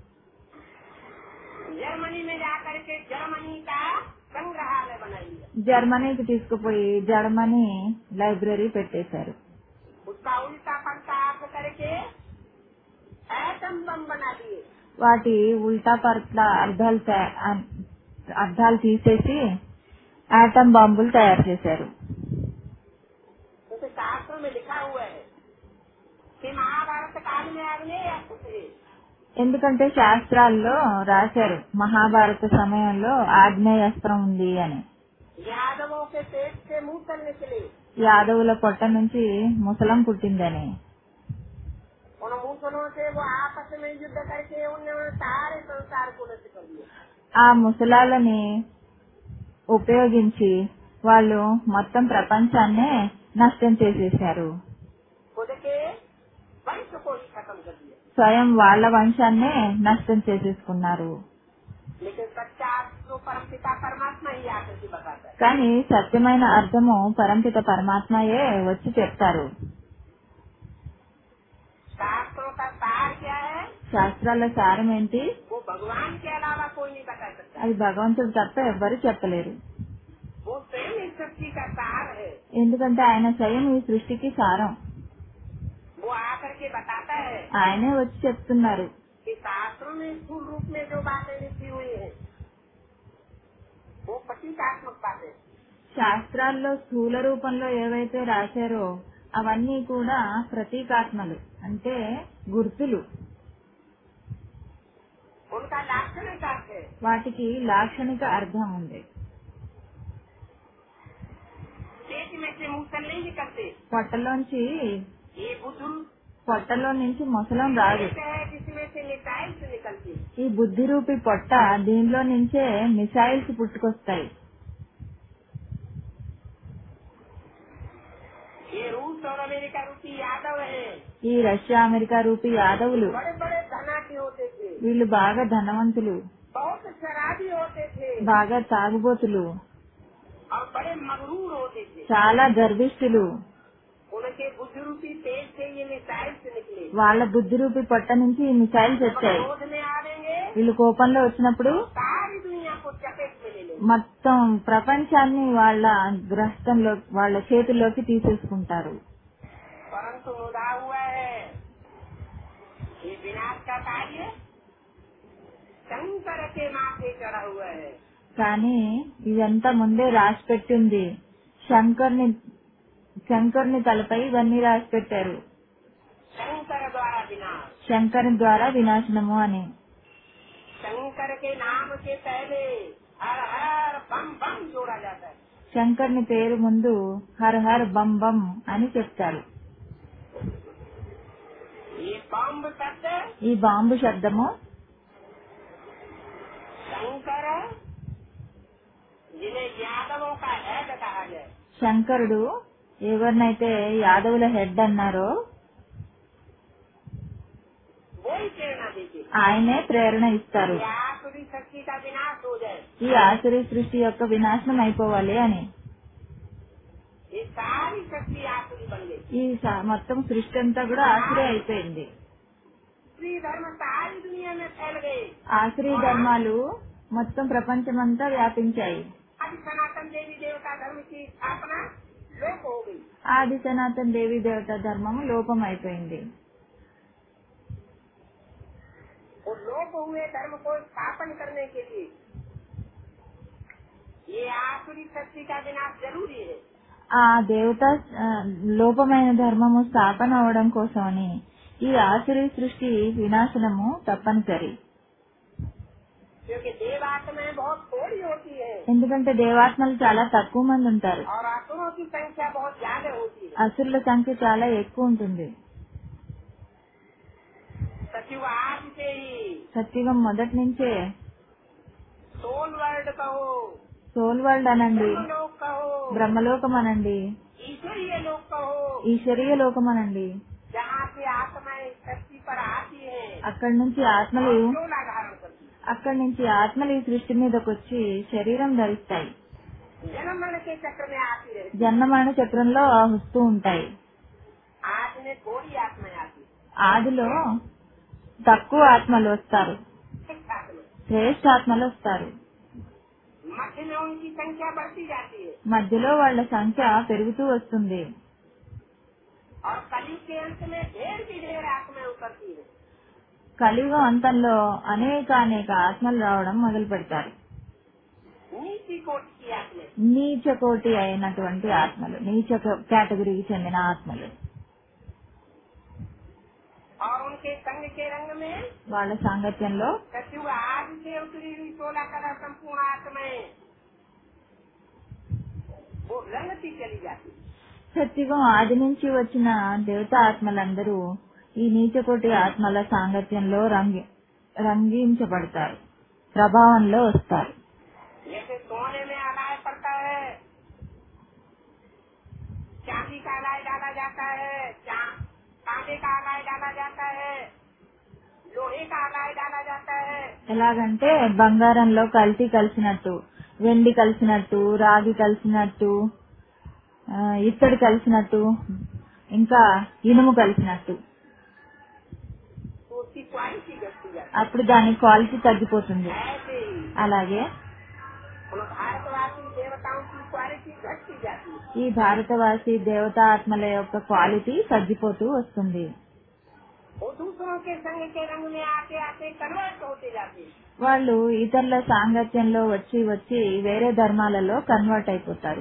जर्मनी में जाकर के जर्मनी का संग्रहालय बना लिया జర్మనీకి తీసుకుపోయి జర్మనీ లైబ్రరీ పెట్టేశారు उसका उल्टा पलटा अर्थ करके एटम बम बना दिए వాటి ఉల్టా పర్ట్ల అర్థాలు తయా- అన్- అర్థాలు తీసేసి ఆటం బాంబులు తయారు చేశారు क्योंकि शास्त्रों में लिखा हुआ है कि महाभारत काल में आग्नेय अस्त्र थे ఎందుకంటే శాస్త్రాల్లో రాశారు మహాభారత సమయంలో ఆగ్నేయాస్త్రం ఉంది అని यादवों के पेट से मूसल निकले యాదవుల పొట్ట నుంచి ముసలం పుట్టిందని उन मूसलों से वो आपस में युद्ध करके उन्होंने सारे संसार को नष्ट कर दिया ఆ ముసలాలని ఉపయోగించి వాళ్ళు మొత్తం ప్రపంచాన్నే నష్టం చేసేశారు खुद के वंश को ही खत्म कर दिया స్వయం వాళ్ళ వంశాన్నే నష్టం చేసేసుకున్నారు लेकिन सच्चा तो परम पिता परमात्मा ही आकर के बताता है కానీ సత్యమైన అర్థము పరంపిత పరమాత్మయే వచ్చి చెప్తారు शास्त्रों का सार क्या है శాస్త్రాల సారం ఏంటి वो भगवान के अलावा कोई नहीं बता सकता అది భగవంతుడు తప్ప ఎవ్వరు చెప్పలేరు वो स्वयं इस सृष्टि का सार है ఎందుకంటే ఆయన స్వయం ఈ సృష్టికి సారం वो आकर के बताता है ఆయనే వచ్చి చెప్తున్నారు कि शास्त्रों में स्थूल रूप में जो बातें लिखी हुई है वो प्रतीकात्मक बातें శాస్త్రాల్లో స్థూల రూపంలో ఏవైతే రాశారో అవన్నీ కూడా ప్రతీకాత్మలు అంటే గుర్తులు వాటికి లాక్షణిక అర్థం ఉంది पेट में से मूसल नहीं निकलते పొట్టలోంచి ये बुद्धू పొట్టలో నుంచి మొసలం రాదు पेट है जिसमें से मिसाइल्स निकलती ఈ బుద్ధి రూపి పొట్ట దీనిలో నుంచే మిసైల్స్ పుట్టుకొస్తాయి ये रूस और अमेरिका रूपी यादव है ఈ రష్యా అమెరికా రూపీ యాదవులు बड़े बड़े धनाटी होते थे వీళ్ళు బాగా ధనవంతులు बहुत शराबी होते थे బాగా తాగుబోతులు और बड़े मगरूर होते थे చాలా గర్విష్ఠులు उनके बुद्धि रूपी पेट से ये मिसाइल्स निकले వాళ్ళ బుద్ధి రూపి పొట్ట నుంచి ఈ మిసైల్స్ जब వచ్చాయి क्रोध में आवेंगे వీళ్ళు కోపంలో వచ్చినప్పుడు सारी दुनिया को चपेट में ले लेंगे మొత్తం ప్రపంచాన్ని వాళ్ళ గ్రస్తంలో వాళ్ళ చేతుల్లోకి తీసేసుకుంటారు परंतु मुदा हुआ है ये विनाश का कार्य शंकर के माथे चढ़ा हुआ है కానీ ఇదంతా ముందే రాసి పెట్టింది శంకర్ని శంకర్ని తలపై ఇవన్నీ రాసి పెట్టారు शंकर द्वारा विनाश శంకర్ ద్వారా వినాశనము అని शंकर के नाम के पहले हर हर बम बम जोड़ा जाता है శంకర్ని పేరు ముందు హర్ హర్ బం బం అని చెప్తారు ये बम शब्द ఈ బాంబు శబ్దము शंकर जिन्हें यादवों का हेड कहा जाए శంకరుడు ఎవరినైతే యాదవుల హెడ్ అన్నారో वो ही प्रेरणा देते ఆయనే ప్రేరణ ఇస్తారు कि आसुरी शक्ति का विनाश हो जाए ఈ ఆసురి సృష్టి యొక్క వినాశనం అయిపోవాలి అని ये सारी शक्ति आसुरी बन गई ఈ స- మొత్తం సృష్టి అంతా కూడా ఆసురే అయిపోయింది श्री धर्म सारी दुनिया में फैल गए ఆసురీ ధర్మాలు మొత్తం ప్రపంచమంతా వ్యాపించాయి आज सनातन देवी देवता धर्म की स्थापना लोप हो गई ఆది సనాతన దేవి దేవత ధర్మం లోపం అయిపోయింది और लोप हुए धर्म को स्थापन करने के लिए ये आसुरी शक्ति का विनाश जरूरी है ఆ దేవత ఆ, లోపమైన ధర్మము స్థాపన అవడం కోసమని ఈ ఆసురి సృష్టి వినాశనము తప్పనిసరి क्योंकि देव आत्माएं बहुत थोड़ी होती है ఎందుకంటే దేవాత్మలు చాలా తక్కువ మంది ఉంటారు और असुरों की संख्या बहुत ज्यादा होती है అసురుల సంఖ్య చాలా ఎక్కువ ఉంటుంది सचिव आज से ही సత్యుగం మొదటి నుంచే सोल वर्ल्ड कहो సోల్ వరల్డ్ అనండి लोग कहो బ్రహ్మలోకం అనండి ईश्वरीय लोग कहो ఈశ్వరీయ లోకం అనండి जहाँ से आत्माएं इस धरती पर आती है అక్కడి నుంచి ఆత్మలు चोला धारण करती అక్కడి నుంచి ఆత్మలు ఈ సృష్టి మీదకి వచ్చి శరీరం ధరిస్తాయి है। जन्म मरण के चक्र में आती रहती జన్మమరణ చక్రంలో వస్తూ ఉంటాయి है। आज में थोड़ी आत्माएं आती है। ఆదిలో తక్కువ ఆత్మలు వస్తారు एक साथ में శ్రేష్ఠ ఆత్మలు వస్తారు मध्य में उनकी संख्या बढ़ती जाती है మధ్యలో వాళ్ళ సంఖ్య పెరుగుతూ వస్తుంది और कली के अंत में ढेर की ढेर आत्माएं उतरती है కలియుగం అంతంలో అనేక అనేక ఆత్మలు రావడం మొదలు పెడతారు नीति कोट की आत्माएं నీచ కోటి అయినటువంటి ఆత్మలు నీచ కేటగిరీకి చెందిన ఆత్మలు और उनके संग के रंग में వాళ్ళ సాంగత్యంలో सचिव आज से उतरी हुई सोलह कला संपूर्ण आत्माएं वो रंगती चली जाती है। సత్యుగం ఆది నుంచి వచ్చిన దేవతా ఆత్మలందరూ ఈ నీచకోటి ఆత్మల సాంగత్యంలో రంగి రంగించబడతారు ప్రభావంలో వస్తారు जैसे सोने में अलाय पड़ता है चांदी का अलाय डाला जाता है चा- तांबे का अलाय डाला जाता है लोहे का अलाय डाला जाता है ఎలాగంటే బంగారంలో కల్తీ కలిసినట్టు వెండి కలిసినట్టు రాగి కలిసినట్టు ఆ, ఇత్తడి కలిసినట్టు ఇంకా ఇనుము కలిసినట్టు तो उसकी क्वालिटी घटती जाती అప్పుడు దాని క్వాలిటీ తగ్గిపోతుంది है ऐसे ही అలాగే उन भारतवासी देवताओं की क्वालिटी घटती जाती है ఈ భారతవాసి దేవతా ఆత్మల యొక్క క్వాలిటీ తగ్గిపోతూ వస్తుంది वो दूसरों के संग के रंग में आते आते कन्वर्ट होते जाते हैं వాళ్ళు ఇతరుల సాంగత్యంలో వచ్చి వచ్చి వేరే ధర్మాలలో కన్వర్ట్ అయిపోతారు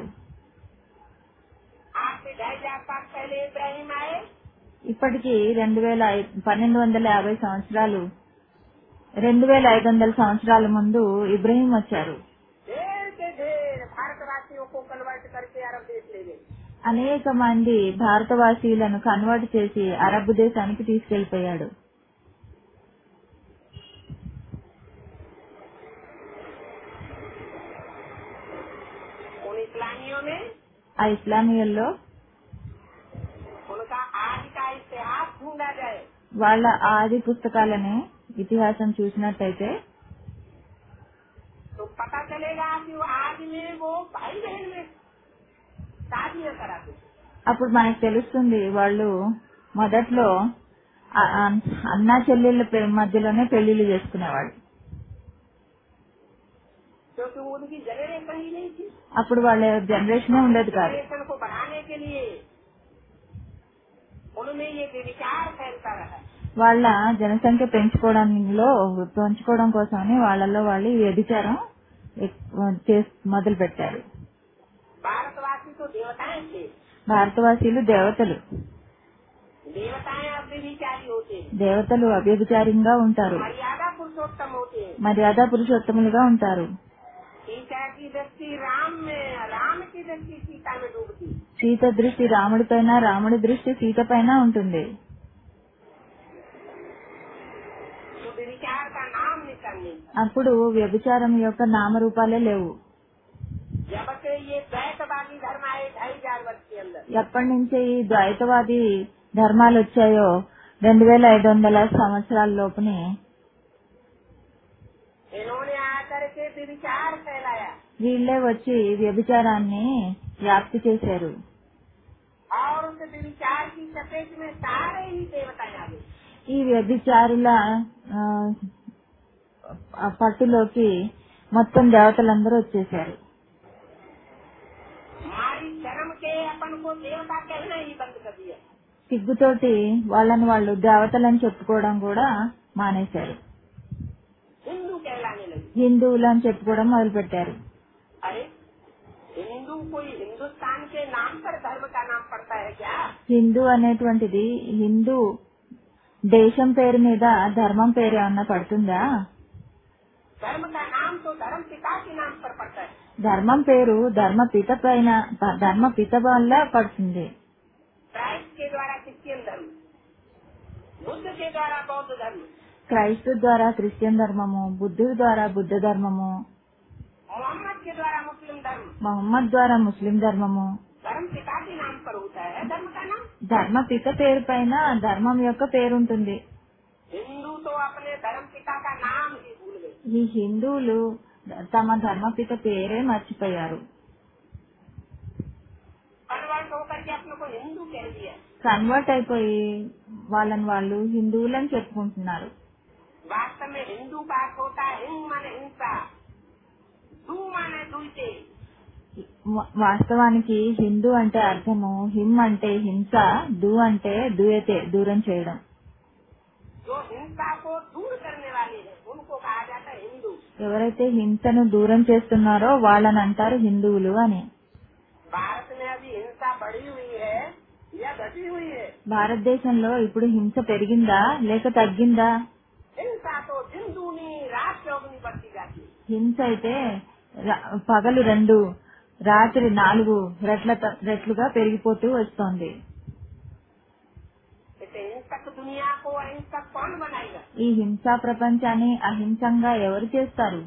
आज से ढाई हजार साल पहले इब्राहिम आए ఇప్పటికి రెండు వేల ఐ- పన్నెండు వందల యాభై సంవత్సరాలు రెండు వేల ఐదు వందల సంవత్సరాల ముందు ఇబ్రహీం వచ్చారు ढेर के ढेर भारतवासियों को कन्वर्ट करके अरब देश ले गए అనేక మంది భారతవాసీయులను కన్వర్ట్ చేసి అరబ్ దేశానికి తీసుకెళ్లిపోయాడు उन इस्लामियों में ఆ ఇస్లామియల్లో उनका आज का इतिहास ढूंढा जाए వాళ్ళ ఆది పుస్తకాలని ఇతిహాసం చూసినట్టయితే तो पता चलेगा कि वो आज में वो भाई बहन में शादियां कराते थे। అప్పుడు మనకు తెలుస్తుంది వాళ్ళు మొదట్లో ఆ- ఆ అన్నా చెల్లెళ్ళ పె- మధ్యలోనే పెళ్లిళ్ళు చేసుకునేవాళ్ళు क्योंकि उनकी जनरेशन ही नहीं थी అప్పుడు వాళ్ళ జనరేషనే ఉండేది కాదు जनरेशन को बढ़ाने के लिए उनमें ये विचार फैलता रहा వాళ్ళ జనసంఖ్య పెంచుకోవడంలో పెంచుకోవడం కోసమని వాళ్ళలో వాళ్ళు ఈ వ్యభిచారం ఎక్కువ చేస్- మొదలు పెట్టారు भारतवासी तो देवताएं थे భారతవాసీలు దేవతలు देवताएं अब विचारी होते हैं దేవతలు అవ్యభిచారంగా ఉంటారు मर्यादा पुरुषोत्तम होते हैं మర్యాద పురుషోత్తములుగా ఉంటారు सीता की दृष्टि राम में राम की दृष्टि सीता में डूबती సీత దృష్టి రాముడి పైన రాముడి దృష్టి సీత పైన ఉంటుంది तो विचार का नाम निकल नहीं అప్పుడు వ్యభిచారం యొక్క నామరూపాలే లేవు जब से ये द्वैतवादी धर्म आए ढाई हजार वर्ष के अंदर ఎప్పటి నుంచి ఈ ద్వైతవాది ధర్మాలు వచ్చాయో రెండు వేల ఐదు వందల సంవత్సరాల లోపుని इन्होंने आकर के विचार फैलाया వీళ్ళే వచ్చి వ్యభిచారాన్ని వ్యాప్తి చేశారు और उस विचार की चपेट में सारे ही देवताएं आ गए ఈ వ్యభిచారుల ఆ, ఆ పట్టులోకి మొత్తం దేవతలందరూ వచ్చేసారు हमारी धर्म के अपन को देवता कहना ही बंद कर दिया సిగ్గుతోటి వాళ్ళని వాళ్ళు దేవతలని చెప్పుకోవడం కూడా మానేశారు हिंदू कहलाने लगे హిందువులు అని చెప్పుకోవడం మొదలు పెట్టారు अरे हिंदू कोई हिंदुस्तान के नाम पर धर्म का नाम पड़ता है क्या హిందూ అనేటువంటిది హిందూ దేశం పేరు మీద ధర్మం పేరు ఏమన్నా పడుతుందా धर्म का नाम तो धर्म पिता के नाम पर पड़ता है ధర్మం పేరు ధర్మ పిత పైన ధర్మ పిత వల్ల పడుతుంది क्राइस्ट के द्वारा क्रिश्चियन धर्म बुद्ध के द्वारा बौद्ध धर्म క్రైస్తు ద్వారా క్రిస్టియన్ ధర్మము బుద్ధుడి ద్వారా బుద్ధ ధర్మము मोहम्मद के द्वारा मुस्लिम धर्म మహమ్మద్ ద్వారా ముస్లిం ధర్మము धर्म पिता के नाम पर होता है धर्म का नाम ధర్మ పిత పేరు పైన ధర్మం యొక్క పేరు ఉంటుంది हिंदू तो अपने धर्म पिता का नाम ही भूल गए ఈ హిందువులు తమ ధర్మ పిత పేరే మర్చిపోయారు कन्वर्ट होकर के अपने को हिंदू कह दिया కన్వర్ట్ అయిపోయి వాళ్ళని వాళ్ళు హిందువులని చెప్పుకుంటున్నారు वास्तव में हिंदू का अर्थ होता है हिंग माने हिंसा दू माने दुईते వా- వాస్తవానికి హిందూ అంటే అర్థము హిమ్ అంటే హింస దు అంటే దూయతే దూరం చేయడం जो हिंसा को दूर करने वाले हैं उनको कहा जाता है हिंदू ఎవరైతే హింసను దూరం చేస్తున్నారో వాళ్ళని అంటారు హిందువులు అని भारत में अभी हिंसा बढ़ी हुई है या घटी हुई है భారతదేశంలో ఇప్పుడు హింస పెరిగిందా లేక తగ్గిందా हिंसा तो दिन दूनी रात चौगनी बढ़ती जाती है హింస అయితే ర- పగలు రెండు రాత్రి నాలుగు రెట్ల త- రెట్లుగా పెరిగిపోతూ వస్తోంది इसे हिंसक दुनिया को अहिंसक कौन बनाएगा ఈ హింసా ప్రపంచాన్ని అహింసంగా ఎవరు చేస్తారు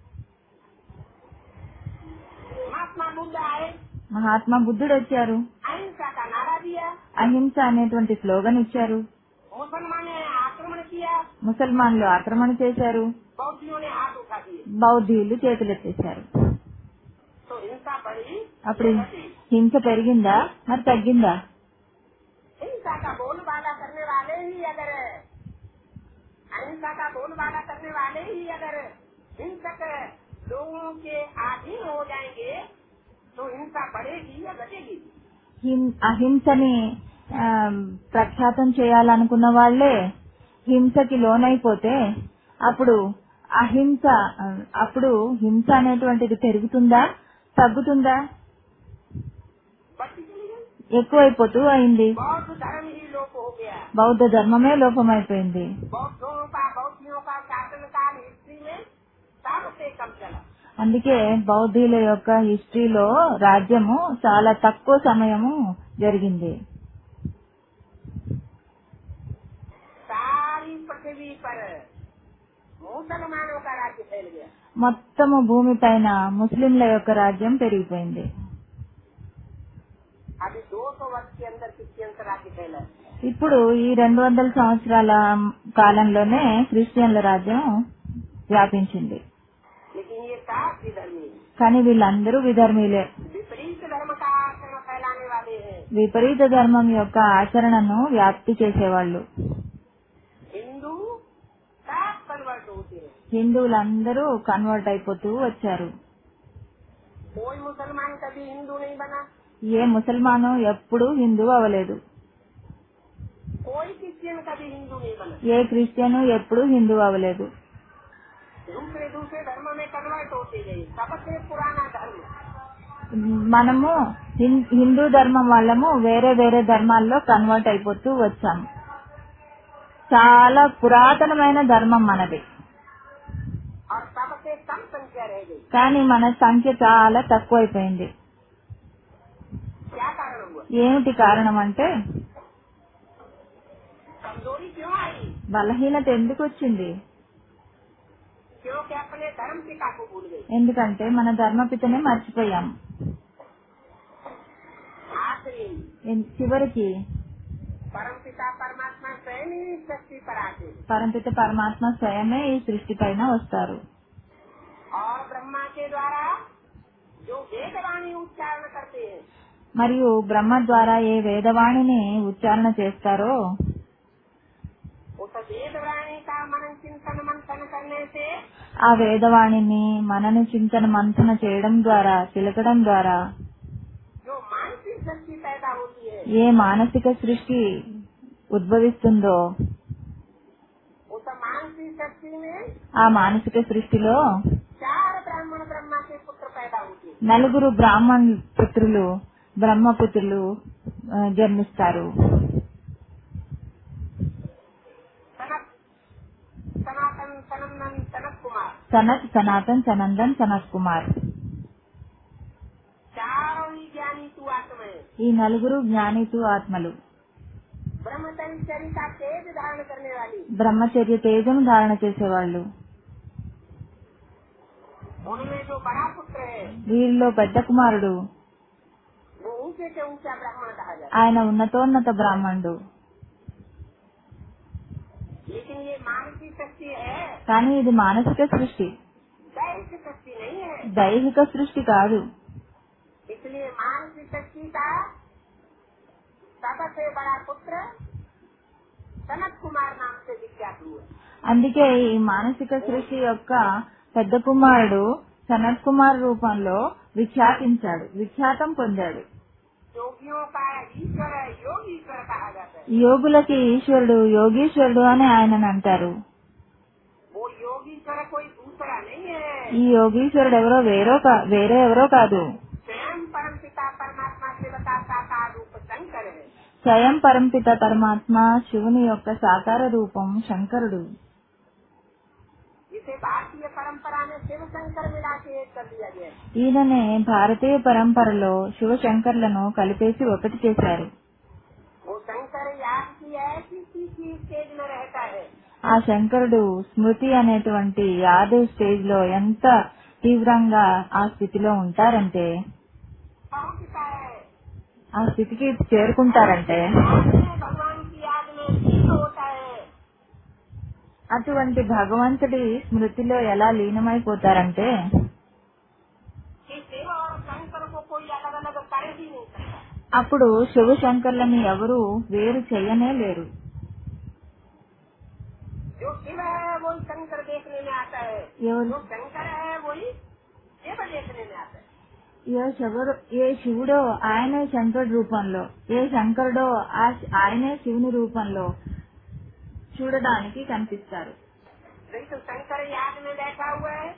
महात्मा बुद्ध आए మహాత్మా బుద్ధుడు వచ్చారు अहिंसा का नारा दिया అహింస అనేటువంటి స్లోగన్ ఇచ్చారు मुसलमान ने आक्रमण किया ముసల్మాన్లు ఆక్రమణ చేశారు बौद्धियों ने हाथ उठा दिए బౌద్ధీయులు చేతులెత్తేశారు तो हिंसा बढ़ी అప్పుడు या घटी? హింస పెరిగిందా మరి తగ్గిందా हिंसा का बोलबाला करने वाले ही अगर अहिंसा का बोलबाला करने वाले ही अगर हिंसक लोगों के अधीन हो जाएंगे तो हिंसा बढ़ेगी या घटेगी హిం- అహింసని ఆ, ప్రఖ్యాతం చేయాలనుకున్న వాళ్లే హింసకి లోనైపోతే అప్పుడు అహింస ఆ, అప్పుడు హింస అనేటువంటిది పెరుగుతుందా తగ్గుతుందా बढ़ती चली गई ఎక్కువైపోతూ అయింది बौद्ध धर्म ही लोप हो गया బౌద్ధ ధర్మమే లోపమైపోయింది बौद्धों का बौद्धियों का शासन काल सबसे कम चला అందుకే బౌద్ధుల యొక్క హిస్టరీలో రాజ్యము చాలా తక్కువ సమయము జరిగింది सारी पृथ्वी पर मुसलमानों का राज्य फैल गया మొత్తము భూమి పైన ముస్లింల యొక్క రాజ్యం పెరిగిపోయింది अभी 200 वर्ष के अंदर क्रिश्चियन का राज्य फैला है ఇప్పుడు ఈ రెండు వందల సంవత్సరాల కాలంలోనే క్రిస్టియన్ల రాజ్యం వ్యాపించింది लेकिन ये साफ विधर्मी है। కానీ వీళ్ళందరూ విధర్మీలే विपरीत धर्म का आचरण फैलाने वाले हैं విపరీత ధర్మం యొక్క ఆచరణను వ్యాప్తి చేసేవాళ్ళు हिंदू सब कन्वर्ट होते हैं హిందువులందరూ కన్వర్ట్ అయిపోతూ వచ్చారు कोई मुसलमान कभी हिंदू नहीं बना ఏ ముసల్మాను ఎప్పుడూ హిందూ అవ్వలేదు कोई क्रिश्चियन कभी हिंदू नहीं बना ఏ క్రిస్టియన్ ఎప్పుడూ హిందూ అవ్వలేదు दूसरे दूसरे धर्म में कन्वर्ट होते गए सबसे पुराना धर्म మనము హిం- హిందూ ధర్మం వాళ్ళము వేరే వేరే ధర్మాల్లో కన్వర్ట్ అయిపోతూ వచ్చాము చాలా పురాతనమైన ధర్మం మనది और सबसे कम संख्या रह गई కానీ మన సంఖ్య చాలా తక్కువైపోయింది क्या कारण हुआ ఏమిటి కారణం అంటే कमजोरी क्यों आई బలహీనత ఎందుకు వచ్చింది क्योंकि अपने धर्म पिता को भूल गए ఎందుకంటే మన ధర్మపితనే మర్చిపోయాం आखिरी ఎన్- చివరికి परम पिता परमात्मा स्वयं ही इस शक्ति पर आते हैं పరంపిత పరమాత్మ స్వయమే ఈ సృష్టి పైన వస్తారు और ब्रह्मा के द्वारा जो वेदवाणी उच्चारण करते हैं మరియు బ్రహ్మ ద్వారా ఏ వేదవాణిని ఉచ్చారణ చేస్తారో उस वेदवाणी का मनन चिंतन मंथन करने से ఆ వేదవాణిని మనను చింతన మంథన చేయడం ద్వారా చిలకడం ద్వారా जो मानसिक शक्ति पैदा होती है ఏ మానసిక సృష్టి ఉద్భవిస్తుందో उस मानसिक शक्ति में ఆ మానసిక సృష్టిలో चार ब्राह्मण ब्रह्मा के पुत्र पैदा होते हैं నలుగురు బ్రాహ్మణ్ పుత్రులు బ్రహ్మపుత్రులు ఆ, జన్మిస్తారు सनत सनातन सनंदन सनत कुमार సనత్ సనాతన్ సనందన్ సనత్ కుమార్ चारों ही ज्ञानी तू आत्मा है ఈ నలుగురు జ్ఞానితు ఆత్మలు ब्रह्मचर्य का तेज धारण करने वाली బ్రహ్మచర్య తేజం ధారణ చేసేవాళ్ళు उनमें जो बड़ा पुत्र है వీరిలో పెద్ద కుమారుడు वो ऊंचे से ऊंचा ब्राह्मण कहा जाता ఆయన ఉన్నతోన్నత బ్రాహ్మణుడు है लेकिन ये मानसिक शक्ति है కానీ ఇది మానసిక సృష్టి दैहिक शक्ति नहीं है దైహిక సృష్టి కాదు इसलिए मानसिक शक्ति का सबसे बड़ा पुत्र सनत कुमार नाम से विख्यात हुआ అందుకే ఈ మానసిక సృష్టి యొక్క పెద్ద కుమారుడు సనత్ కుమార్ రూపంలో విఖ్యాతించాడు విఖ్యాతం పొందాడు योगियों का ईश्वर योग ईश्वर कहा जाता है యోగులకి ఈశ్వరుడు యోగీశ్వరుడు అని ఆయనను అంటారు वो योग ईश्वर कोई दूसरा नहीं है ఈ యోగీశ్వరుడు ఎవరో వేరో కా- వేరే ఎవరో కాదు स्वयं परम पिता परमात्मा शिवता साकार रूप शंकर है స్వయం పరంపిత పరమాత్మ శివుని యొక్క సాకార రూపం శంకరుడు जिसे भारतीय परंपरा में शिव शंकर मिला के एक कर दिया गया है ఈయననే భారతీయ పరంపరలో శివశంకర్లను కలిపేసి ఒకటి చేశారు वो शंकर याद की ऐसी तीसरी स्टेज में रहता है ఆ శంకరుడు స్మృతి అనేటువంటి యాద స్టేజ్ లో ఎంత తీవ్రంగా ఆ స్థితిలో ఉంటారంటే पहुंचता है ఆ స్థితికి చేరుకుంటారంటే भगवान की याद में लीन होता है అటువంటి భగవంతుడి స్మృతిలో ఎలా లీనమైపోతారంటే कि शिव और शंकर को कोई अलग अलग कर ही नहीं सकता అప్పుడు శివశంకర్లని ఎవరు వేరు చేయనే లేరు जो शिव है वही शंकर देखने में आता है ఎవరు जो शंकर है वही शिव देखने में आता है ఏ శివుడు ఏ శివుడో ఆయనే శంకరుడు రూపంలో ఏ శంకరుడో ఆ- ఆయనే శివుని రూపంలో చూడడానికి కనిపిస్తారు नहीं तो शंकर याद में बैठा हुआ है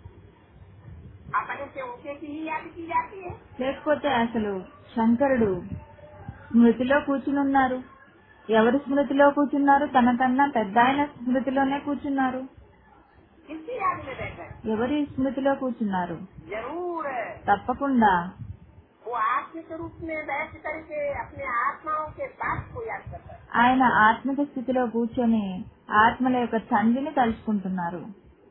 अपने से ऊंचे की ही याद की जाती है లేకపోతే అసలు శంకరుడు స్మృతిలో కూర్చునున్నారు ఎవరి స్మృతిలో కూర్చున్నారు తనకన్నా పెద్ద ఆయన స్మృతిలోనే కూర్చున్నారు किसकी याद में बैठे ఎవరి స్మృతిలో కూర్చున్నారు जरूर తప్పకుండా वो आत्मिक रूप में बैठ करके अपने आत्माओं के बाप को याद करता है ఆయన ఆత్మిక స్థితిలో కూర్చొని ఆత్మల యొక్క తండ్రిని తలుచుకుంటున్నారు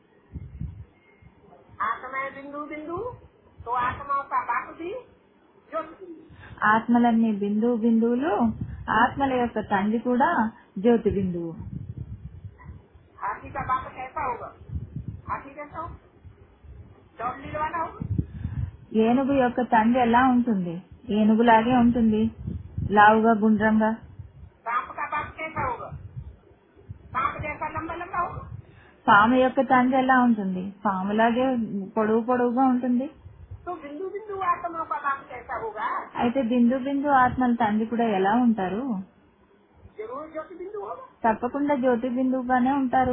आत्मा बिंदु बिंदु तो आत्माओं का बाप भी ज्योति बिंदु ఆత్మలన్నీ బిందువు బిందువులు ఆత్మల యొక్క తండ్రి కూడా జ్యోతి బిందువు हाथी का बाप कैसा होगा हाथी कैसा हो चौडली वाला होगा ఏనుగు యొక్క తండ్రి ఎలా ఉంటుంది ఏనుగులాగే ఉంటుంది లావుగా గుండ్రంగా सांप का बाप कैसा होगा सांप जैसा लंबा लंबा होगा పాము యొక్క తండ్రి ఎలా ఉంటుంది పాములాగే పొడవు పొడవుగా ఉంటుంది तो बिंदु बिंदु आत्माओं का बाप कैसा होगा అయితే బిందు బిందు ఆత్మల తండ్రి కూడా ఎలా ఉంటారు जरूर ज्योति बिंदु होगा తప్పకుండా జ్యోతి బిందువుగానే ఉంటారు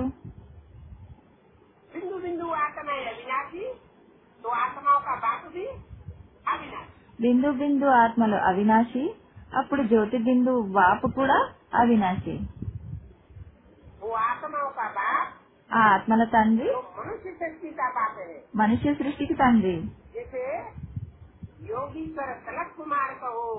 बिंदु बिंदु आत्मा है अविनाशी तो आत्माओं का बाप भी अविनाशी బిందు బిందు ఆత్మలు అవినాశి అప్పుడు జ్యోతి బిందు వాపు కూడా అవినాశి वो आत्माओं का बाप ఆ ఆత్మల తండ్రి जो मनुष्य शक्ति का बाप है మనుష్య సృష్టికి తండ్రి जैसे योगीश्वर सनत कुमार कहो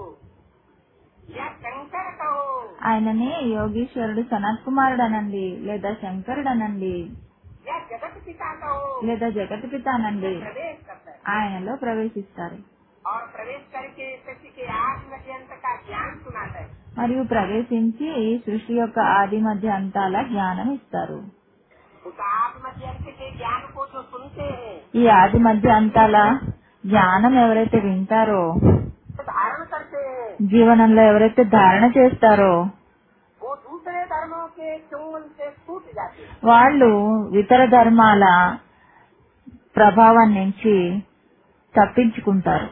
या शंकर कहो ఆయనని యోగీశ్వరుడు సనత్ కుమారుడు అనండి లేదా శంకరుడు అనండి या जगत पिता कहो లేదా జగత్ పిత అనండి प्रवेश करता है ఆయనలో ప్రవేశిస్తారు और प्रवेश करके सृष्टि के आठ मध्यंत का ज्ञान सुनाता है మరియు ప్రవేశించి ఈ సృష్టి యొక్క ఆది మధ్య అంతాల జ్ఞానం ఇస్తారు उस आठ मध्यंत के ज्ञान को जो सुनते हैं ఈ ఆది మధ్య అంతాల జ్ఞానం ఎవరైతే వింటారో तो धारण करते हैं జీవనంలో ఎవరైతే ధారణ చేస్తారో वो दूसरे धर्मों के चुंगन से छूट जाते हैं వాళ్ళు ఇతర ధర్మాల ప్రభావం నుంచి తప్పించుకుంటారు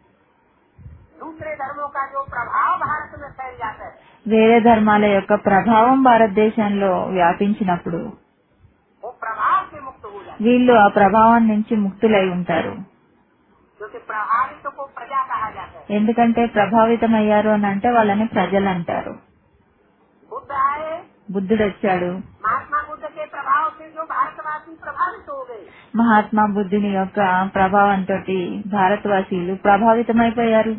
दूसरे धर्मों का जो प्रभाव भारत में फैल जाता है వేరే ధర్మాల యొక్క ప్రభావం భారతదేశంలో వ్యాపించినప్పుడు वो प्रभाव से मुक्त हो जाते వీళ్ళు ఆ ప్రభావం నుంచి ముక్తులై ఉంటారు हैं क्योंकि प्रभावित को प्रजा कहा जाता है ఎందుకంటే ప్రభావితమయ్యారు అని అంటే వాళ్ళని ప్రజలు అంటారు बुद्ध आए బుద్ధుడు వచ్చాడు महात्मा बुद्ध के प्रभाव से जो भारतवासी प्रभावित हो गए మహాత్మా బుద్ధుని యొక్క ప్రభావంతో భారతవాసీలు ప్రభావితమైపోయారు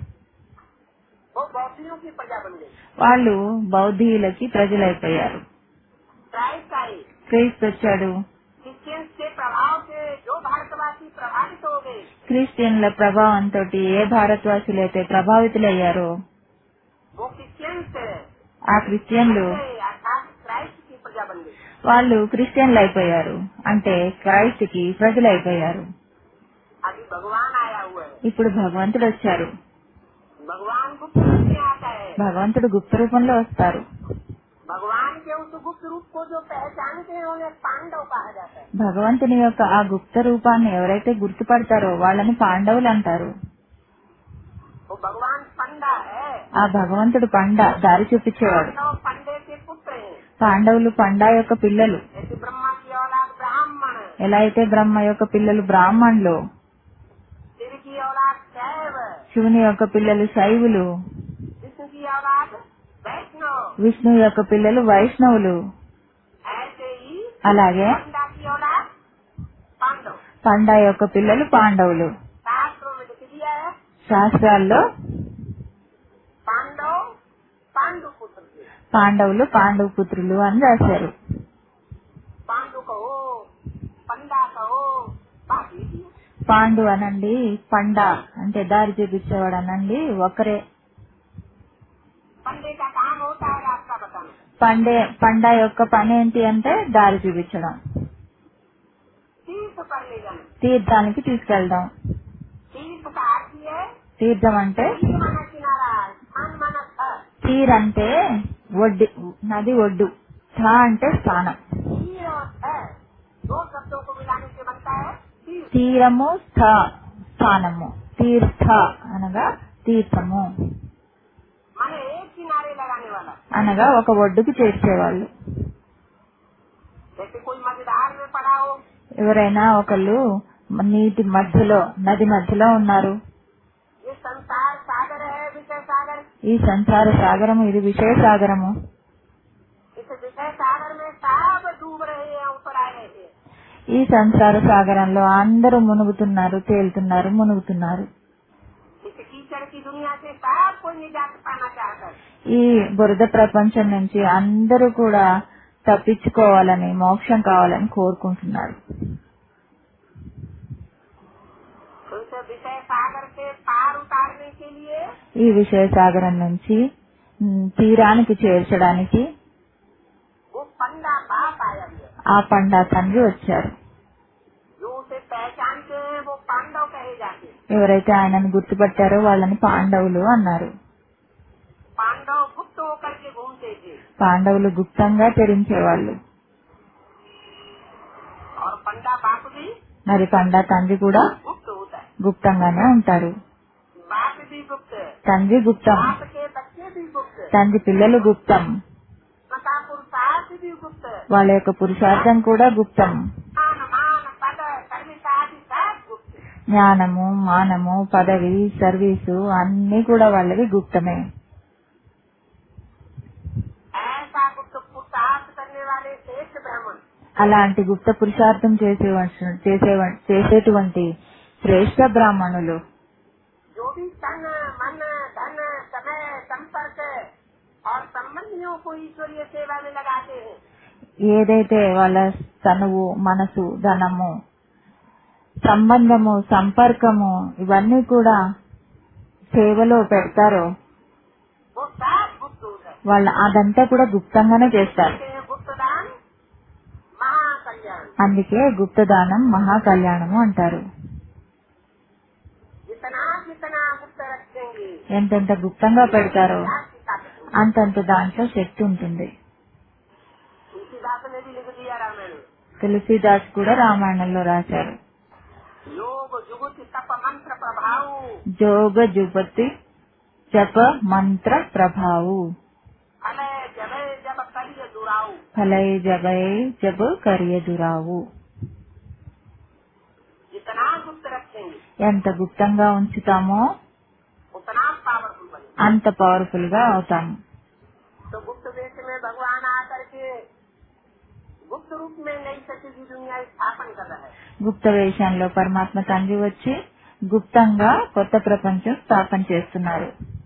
वो बौद्धियों की प्रजा बन गई వాళ్ళు బౌద్ధీయులకి ప్రజలైపోయారు क्राइस्ट आए క్రీస్తు వచ్చాడు क्रिश्चियंस के प्रभाव से जो भारतवासी प्रभावित हो गए క్రిస్టియన్ల ప్రభావంతో ఏ భారతవాసులైతే ప్రభావితులయ్యారో वो क्रिश्चियंस ఆ క్రిస్టియన్లు अर्थात क्राइस्ट की प्रजा बन गई వాళ్ళు క్రిస్టియన్లు అయిపోయారు అంటే క్రైస్ట్ కి ప్రజలైపోయారు अभी भगवान आया हुआ है ఇప్పుడు భగవంతుడు వచ్చారు भगवान गुप्त रूप में आता है భగవంతుడు గుప్త రూపంలో వస్తారు भगवान के उस गुप्त रूप को जो पहचानते हैं उन्हें पांडव कहा जाता है భగవంతుని యొక్క ఆ గుప్త రూపాన్ని ఎవరైతే గుర్తుపడతారో వాళ్ళని పాండవులు అంటారు वो भगवान पंडा है ఆ భగవంతుడు పండ దారి చూపించేవాడు पांडव पंडे के पुत्र हैं పాండవులు పండా యొక్క పిల్లలు जैसे ब्रह्मा की औलाद ब्राह्मण ఎలా అయితే బ్రహ్మ యొక్క పిల్లలు బ్రాహ్మణులు शिव की औलाद शैव శివుని యొక్క పిల్లలు శైవులు विष्णु की औलाद वैष्णव విష్ణు యొక్క పిల్లలు వైష్ణవులు ऐसे ही అలాగే पंडा की औलाद पांडव పండా యొక్క పిల్లలు పాండవులు शास्त्रों में लिख दिया है శాస్త్రాల్లో पांडव पांडु पुत्र थे పాండవులు పాండవ పుత్రులు అని రాశారు पांडु कहो पंडा कहो बाकी भी है। పాండు అనండి పండ అంటే దారి చూపించేవాడు అనండి ఒకరే पंडे का काम होता है रास्ता बताना పండే పండ యొక్క పని ఏంటి అంటే దారి చూపించడం तीर्थ पर ले जाना తీర్థానికి తీసుకెళ్దాం तीर्थ का अर्थ ये है తీర్థం అంటే तीर माना किनारा स्थान माना स्थल తీర్ అంటే ఒడ్డు నది ఒడ్డు థ అంటే స్థానం तीर और स्थल दो शब्दों को मिलाने से बनता है तीर्थ తీరము స్థ స్థానము తీర్థ అనగా తీర్థము माने एक किनारे लगाने वाला అనగా ఒక ఒడ్డుకు చేర్చేవాళ్ళు जैसे कोई मजेदार में पड़ा हो ఎవరైనా ఒకళ్ళు నీటి మధ్యలో నది మధ్యలో ఉన్నారు ये संसार सागर है विषय सागर ఈ సంసార సాగరము ఇది విషయ సాగరము इस विषय सागर में सब डूब रहे हैं ऊपर आ रहे हैं ఈ సంసార సాగరంలో అందరూ మునుగుతున్నారు తేలుతున్నారు మునుగుతున్నారు इस कीचड़ की दुनिया से सब कोई निजात पाना चाहता है ఈ బురద ప్రపంచం నుంచి అందరూ కూడా తప్పించుకోవాలని మోక్షం కావాలని కోరుకుంటున్నారు तो इस विषय सागर से पार उतारने के लिए ఈ విషయ సాగరం నుంచి మ్, తీరానికి చేర్చడానికి वो पंडा बाप आया हुआ है। ఆ పండా తండ్రి వచ్చారు जो उसे पहचानते हैं वो पांडव कहे जाते हैं ఎవరైతే ఆయనను గుర్తుపట్టారో వాళ్ళని పాండవులు అన్నారు पांडव गुप्त होकर के घूमते थे పాండవులు గుప్తంగా తెరించేవాళ్ళు और पंडा बाप भी మరి పండా తండ్రి కూడా गुप्त होता है గుప్తంగానే ఉంటారు बाप भी गुप्त है తండ్రి గుప్తం बाप के बच्चे भी गुप्त है తండ్రి పిల్లలు గుప్తం तथा पुरुषार्थ भी गुप्त है వాళ్ళ యొక్క పురుషార్థం కూడా గుప్తం मान मान पद कर्मिता आदि सब गुप्त है జ్ఞానము మానము పదవి సర్వీసు అన్ని కూడా వాళ్ళవి గుప్తమే ऐसा गुप्त पुरुषार्थ करने वाले श्रेष्ठ ब्राह्मण అలాంటి గుప్త పురుషార్థం చేసే చేసే చేసేటువంటి శ్రేష్ట బ్రాహ్మణులు जो भी तन मन धन समय संपर्क और संबंधियों को ईश्वरीय सेवा में लगाते हैं ఏదైతే వాళ్ళ తనువు మనసు ధనము సంబంధము సంపర్కము ఇవన్నీ కూడా సేవలో పెడతారో वो सब गुप्त हो गए వాళ్ళ अదంతా కూడా గుప్తంగానే చేస్తారు कहते हैं गुप्त दान महाकल्याण అందుకే గుప్తదానం మహా కళ్యాణము అంటారు जितना जितना गुप्त रखेंगे ఎంతెంత గుప్తంగా పెడతారో आपकी ताकत होगी। అంతంత దాంట్లో శక్తి ఉంటుంది तुलसीदास ने भी लिख दिया रामायण में తులసీదాస్ కూడా రామాయణంలో రాశారు योग जुगुति तप मंत्र प्रभाव జోగ జుపతి జప మంత్ర ప్రభావు अलय जबय जब करिय दुराऊ ఫలై జగై జబ్ కరియ దురావు जितना गुप्त रखेंगे ఎంత గుప్తంగా ఉంచుతామో उतना पावरफुल बने అంత పవర్ఫుల్ గా అవుతాము तो गुप्त देश में भगवान आकर के गुप्त रूप में नई सती की दुनिया स्थापन कर रहा है గుప్త వేషంలో పరమాత్మ తండ్రి వచ్చి గుప్తంగా కొత్త ప్రపంచం స్థాపన చేస్తున్నారు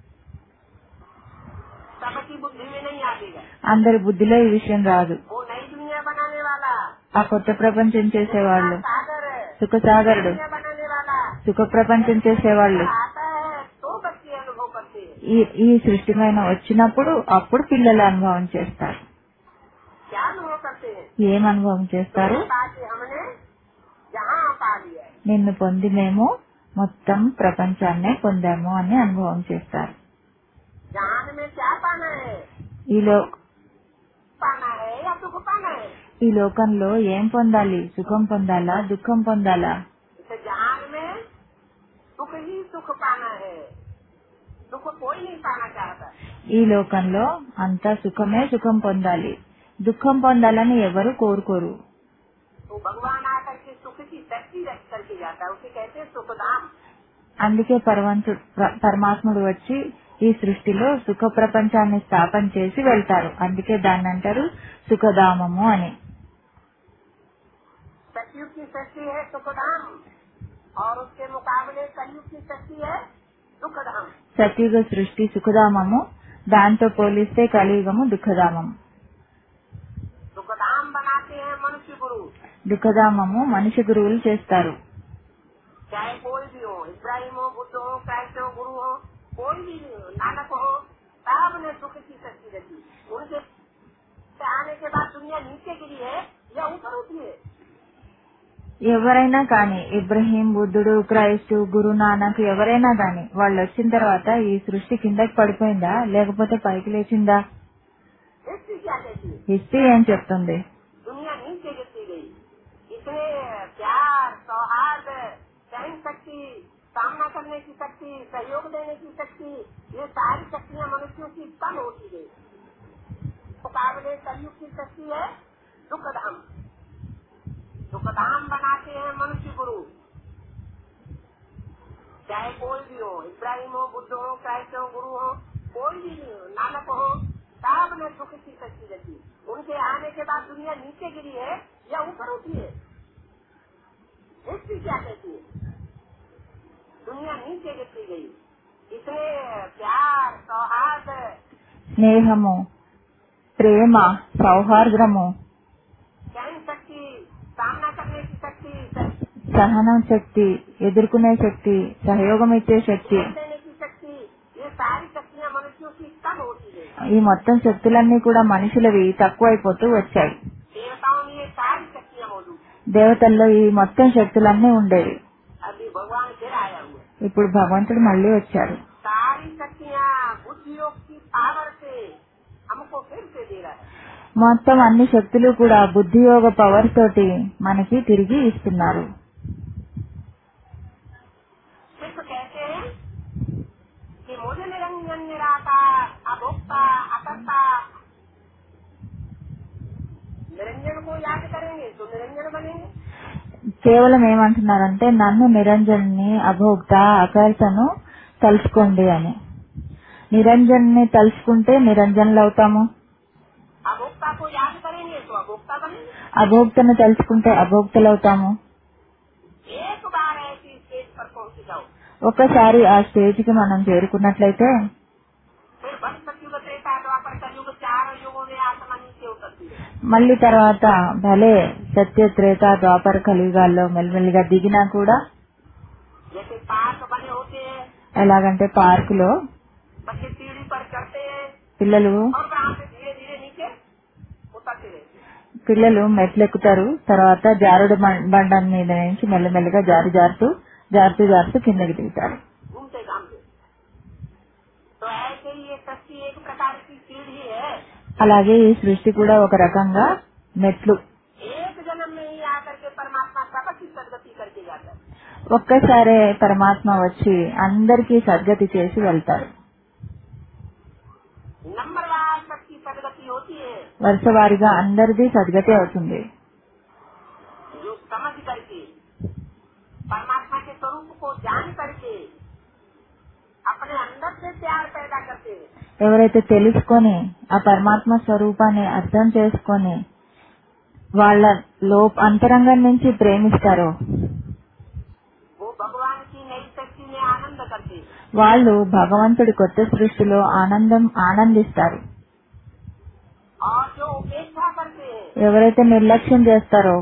सबकी बुद्धि में नहीं आएगा అందరి బుద్ధిలో ఈ విషయం రాదు वो नई दुनिया बनाने वाला ఆ కొత్త ప్రపంచం చేసేవాళ్ళు सागर है సుఖసాగరుడు दुनिया बनाने वाला సుఖ ప్రపంచం చేసేవాళ్ళు आता है तो बच्चे अनुभव करते हैं ఈ ఈ సృష్టిమైన వచ్చినప్పుడు అప్పుడు పిల్లలు అనుభవం చేస్తారు क्या अनुभव करते हैं ఏం అనుభవం చేస్తారు ताकि हमने जहाँ पा लिया है నిన్ను పొంది మేము మొత్తం ప్రపంచాన్నే పొందాము అని అనుభవం చేస్తారు जहान में क्या पाना है ఈ లో पाना है या सुख पाना है ఈ లోకంలో ఏం పొందాలి సుఖం పొందాలా దుఃఖం పొందాలా इसे जहान में सुख ही सुख पाना है सुख कोई नहीं पाना चाहता ఈ లోకంలో అంతా సుఖమే సుఖం పొందాలి దుఃఖం పొందాలని ఎవరు కోరుకోరు तो भगवान आकर के सुख की शक्ति रख करके जाता है उसे कहते हैं सुखधाम అందుకే పరవంతు ప్ర- పరమాత్ముడు వచ్చి ఈ సృష్టిలో సుఖ ప్రపంచాన్ని స్థాపన చేసి వెళ్తారు అందుకే దాన్ని అంటారు సుఖధామము అని सतयुग की शक्ति है सुखधाम और उसके मुकाबले कलयुग की शक्ति है दुखधाम సత్యుగ సృష్టి సుఖధామము దాంతో పోలిస్తే కలియుగము దుఃఖధామము दुखधाम बनाते हैं मनुष्य गुरु దుఃఖధామము మనిషి గురువులు చేస్తారు चाहे कोई भी हो इब्राहिम हो बुद्ध हो क्राइस्ट हो गुरु हो कोई भी हो नानक हो सब ने सुख की शक्ति रखी उनके आने के बाद दुनिया नीचे गिरी है या ऊपर उठी है ఎవరైనా కానీ ఇబ్రహీం బుద్ధుడు క్రైస్తు గురు నానక్ ఎవరైనా కానీ వాళ్ళు వచ్చిన తర్వాత ఈ సృష్టి కిందకి పడిపోయిందా లేకపోతే పైకి లేచిందా हिस्ट्री क्या कहती है హిస్టరీ ఏం చెప్తుంది दुनिया नीचे गिरती गई इसने प्यार सौहार्द सहन शक्ति सामना करने की शक्ति सहयोग देने की शक्ति ये सारी शक्तियाँ मनुष्यों की कम होती गई मुकाबले कलयुग की शक्ति है दुखधाम दुखधाम बनाते हैं मनुष्य गुरु चाहे कोई भी हो इब्राहिम हो बुद्ध हो क्राइस्ट हो गुरु हो कोई भी नहीं हो नानक हो सब ने सुख की शक्ति रखी उनके आने के बाद दुनिया नीचे गिरी है या ऊपर उठी है हिस्ट्री क्या कहती है दुनिया नीचे गिरती गई इसलिए प्यार सौहार्द స్నేహము ప్రేమ సౌహార్ద్రము सहन शक्ति सामना करने की शक्ति సహనం శక్తి ఎదుర్కొనే శక్తి సహయోగం ఇచ్చే శక్తి सहन देने की शक्ति ये सारी शक्तियाँ मनुष्यों की कम होती है ఈ మొత్తం శక్తులన్నీ కూడా మనుషులవి తక్కువైపోతూ వచ్చాయి देवताओं में ये सारी शक्तियाँ मौजूद हैं। దేవతల్లో ఈ మొత్తం శక్తులన్నీ ఉండేవి अभी भगवान फिर आया हुआ है। ఇప్పుడు భగవంతుడు మళ్ళీ వచ్చారు सारी शक्तियाँ बुद्धि योग की पावर से हमको फिर से दे रहा है మొత్తం అన్ని శక్తులు కూడా బుద్ధియోగ పవర్ తోటి మనకి తిరిగి ఇస్తున్నారు सिर्फ कहते हैं कि मुझे निरंजन निराकार अभोक्ता अकर्ता निरंजन को याद करेंगे तो निरंजन बनेंगे కేవలం ఏమంటున్నారంటే నన్ను నిరంజన్ని అభోక్త అకర్తను తలుచుకోండి అని నిరంజన్ని తలుచుకుంటే నిరంజనులు అవుతాము अभोक्ता को याद करेंगे तो अभोक्ता बनेंगे అభోక్తను తలుచుకుంటే అభోక్తలు అవుతాము एक बार ऐसी स्टेज पर पहुंच जाओ ఒక్కసారి ఆ స్టేజ్ కి మనం చేరుకున్నట్లయితే फिर बस सतयुग त्रेता द्वापर कलयुग चार युगों में आत्मा नीचे उतरती है మళ్ళీ తర్వాత భలే సత్య త్రేత ద్వాపర కలియుగాల్లో మెల్లిమెల్లిగా దిగినా కూడా जैसे पार्क बने होते हैं ఎలాగంటే పార్క్ లో बच्चे सीढ़ी पर चढ़ते हैं పిల్లలు और वहाँ से धीरे धीरे नीचे उतरते रहते हैं పిల్లలు మెట్లెక్కుతారు తర్వాత జారుడు బం- బండ మీద నుంచి మెల్లమెల్లగా జారి జారుతూ జారుతూ జారుతూ కిందకి దిగుతారు घूमते घामते तो ऐसे ही ये सृष्टि एक प्रकार की सीढ़ी है అలాగే ఈ సృష్టి కూడా ఒక రకంగా మెట్లు एक जन्म में ही आकर के परमात्मा सबकी सदगति करके जाता है ఒక్కసారే పరమాత్మ వచ్చి అందరికీ సద్గతి చేసి వెళ్తారు नंबरवार सबकी सदगति होती है వరుస వారిగా అందరిది సద్గతి అవుతుంది जो समझ करके परमात्मा के स्वरूप को जान करके अपने अंदर से प्यार पैदा करते हैं ఎవరైతే తెలుసుకొని ఆ పరమాత్మ స్వరూపాన్ని అర్థం చేసుకొని వాళ్ళ లోప అంతరంగం నుంచి ప్రేమిస్తారో वो भगवान की नई शक्ति में आनंद करते हैं వాళ్ళు భగవంతుడి కొత్త సృష్టిలో ఆనందం ఆనందిస్తారు और जो उपेक्षा करते हैं ఎవరైతే నిర్లక్ష్యం చేస్తారో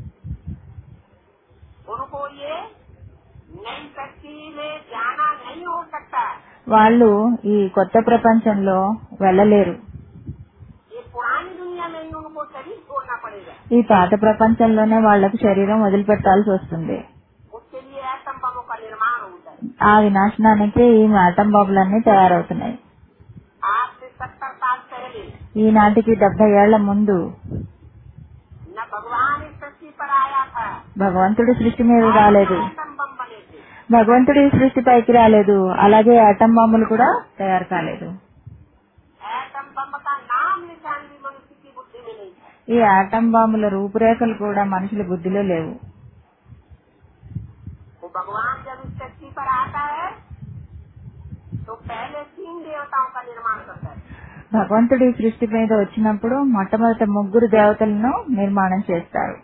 उनको ये नई शक्ति में जाना नहीं हो सकता వాళ్ళు ఈ కొత్త ప్రపంచంలో వెళ్ళలేరు ये पुरानी दुनिया में ही उनको शरीर छोड़ना पड़ेगा ఈ పాత ప్రపంచంలోనే వాళ్లకు శరీరం వదిలిపెట్టాల్సి వస్తుంది उसके लिए एटम बमों का निर्माण होता है ఆ వినాశనానికి ఈ ఆటం బాంబులన్నీ తయారవుతున్నాయి आज से सत्तर साल पहले ఈనాటికి డెబ్బై ఏళ్ల ముందు न भगवान इस सृष्टि पर आया था భగవంతుడి సృష్టి మీద రాలేదు एटम बम बने थे భగవంతుడి ఈ సృష్టి పైకి రాలేదు అలాగే ఆటం బాంబులు కూడా తయారు కాలేదు एटम बम का नाम निशान भी मनुष्य की बुद्धि में नहीं था ఈ ఆటం బాంబుల రూపురేఖలు కూడా మనుషుల బుద్ధిలో లేవు वो भगवान जब इस सृष्टि पर आता है तो पहले तीन देवताओं का निर्माण करता है భగవంతుడి ఈ సృష్టి మీద వచ్చినప్పుడు మొట్టమొదట ముగ్గురు దేవతలను నిర్మాణం చేస్తారు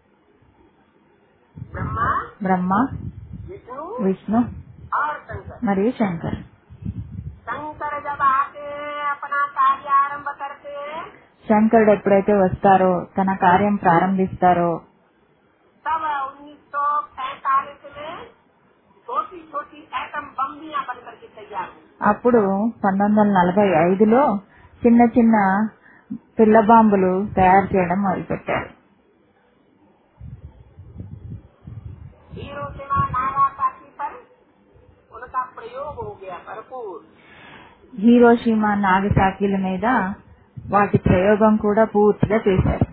ब्रह्मा బ్రహ్మ विष्णु విష్ణు और शंकर మరియు శంకర్ शंकर जब आके अपना कार्य आरंभ करते हैं శంకరుడు ఎప్పుడైతే వస్తారో తన కార్యం ప్రారంభిస్తారో तब उन्नीस सौ पैंतालीस में छोटी छोटी एटम बम्बियां बन करके तैयार हुई అప్పుడు పంతొమ్మిది వందల నలభై ఐదులో చిన్న చిన్న పిల్ల బాంబులు తయారు చేయడం మొదలుపెట్టారు हिरोशिमा नागासाकी पर उनका प्रयोग हो गया भरपूर హీరోషిమా నాగసాకిల మీద వాటి ప్రయోగం కూడా పూర్తిగా చేశారు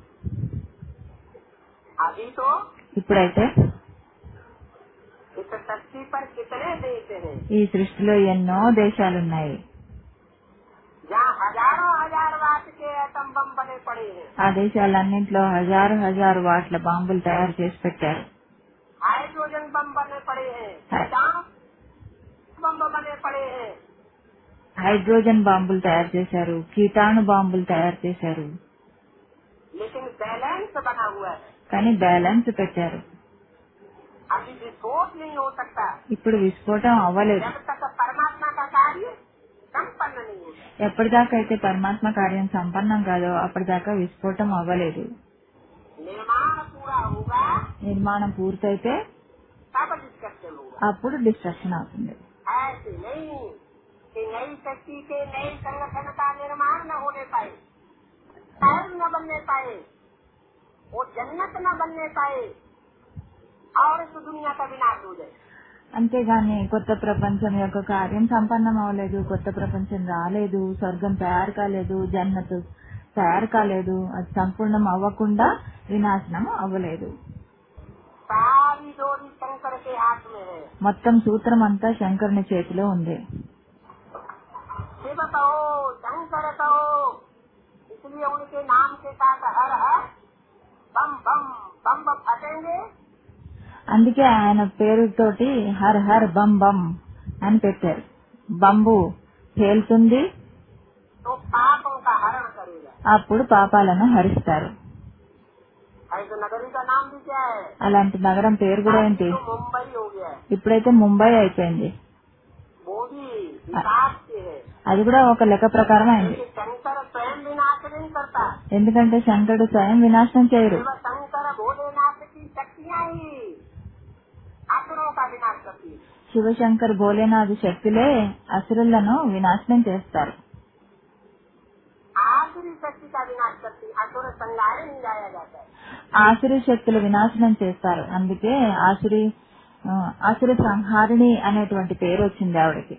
अभी तो ఇప్పుడైతే इस धरती पर कितने देश हैं ఈ సృష్టిలో ఎన్నో దేశాలున్నాయి जहाँ हजारों हजार वाट के एटम बम बने पड़े हैं ఆ దేశాలన్నింటిలో హజారు హజారు వాట్ల బాంబులు తయారు చేసి పెట్టారు हाइड्रोजन बम बने पड़े हैं है। जहाँ बम बने पड़े हैं హైడ్రోజన్ బాంబులు తయారు చేశారు కీటాణు బాంబులు తయారు చేశారు लेकिन बैलेंस बना हुआ है కానీ బ్యాలెన్స్ పెట్టారు अभी विस्फोट नहीं हो सकता ఇప్పుడు విస్ఫోటం అవ్వలేదు जब तक परमात्मा का कार्य संपन्न नहीं होता ఎప్పటిదాకా అయితే పరమాత్మ కార్యం సంపన్నం కాదో అప్పటిదాకా విస్ఫోటం అవ్వలేదు निर्माण पूरा होगा నిర్మాణం పూర్తయితే तब डिस्कशन होगा అప్పుడు డిస్ట్రక్షన్ అవుతుంది ऐसे नहीं कि नई शक्ति के नए संगठन का निर्माण न होने पाए कायम न बनने पाए वो जन्नत न बनने पाए और इस दुनिया का विनाश हो जाए అంతేగాని కొత్త ప్రపంచం యొక్క కార్యం సంపన్నం అవ్వలేదు కొత్త ప్రపంచం రాలేదు స్వర్గం తయారు కాలేదు జన్నతు తయారు కాలేదు అది సంపూర్ణం అవ్వకుండా వినాశనం అవ్వలేదు सारी डोरी शंकर के हाथ में है మొత్తం సూత్రం అంతా శంకరుని చేతిలో ఉంది शिव कहो शंकर कहो इसलिए उनके नाम के साथ हर हर बम बम बम बम फटेंगे అందుకే ఆయన పేరుతోటి హర్ హర్ బం బం అని పెట్టారు బంబు పేలుతుంది तो पापों का हरण करेगा అప్పుడు పాపాలను హరిస్తారు ऐसे नगरी का नाम भी क्या है అలాంటి నగరం పేరు కూడా ఏంటి तो मुंबई हो गया है ఇప్పుడైతే ముంబై అయిపోయింది वो भी विकास से है అది కూడా ఒక లెక్క ప్రకారం అయింది क्योंकि शंकर स्वयं विनाश नहीं करता ఎందుకంటే శంకరుడు స్వయం వినాశనం చేయరు केवल शंकर भोलेनाथ की शक्तियाँ ही असुरों का विनाश करती है శివశంకర్ భోలేనాథ్ శక్తులే అసురులను వినాశనం చేస్తారు आसुरी शक्ति का विनाश करती है असुर संगारे नहीं जाया जाता है ఆసురి శక్తులు వినాశనం చేస్తారు అందుకే ఆసురి ఆ, ఆసురి సంహారిణి అనేటువంటి పేరు వచ్చింది ఆవిడకి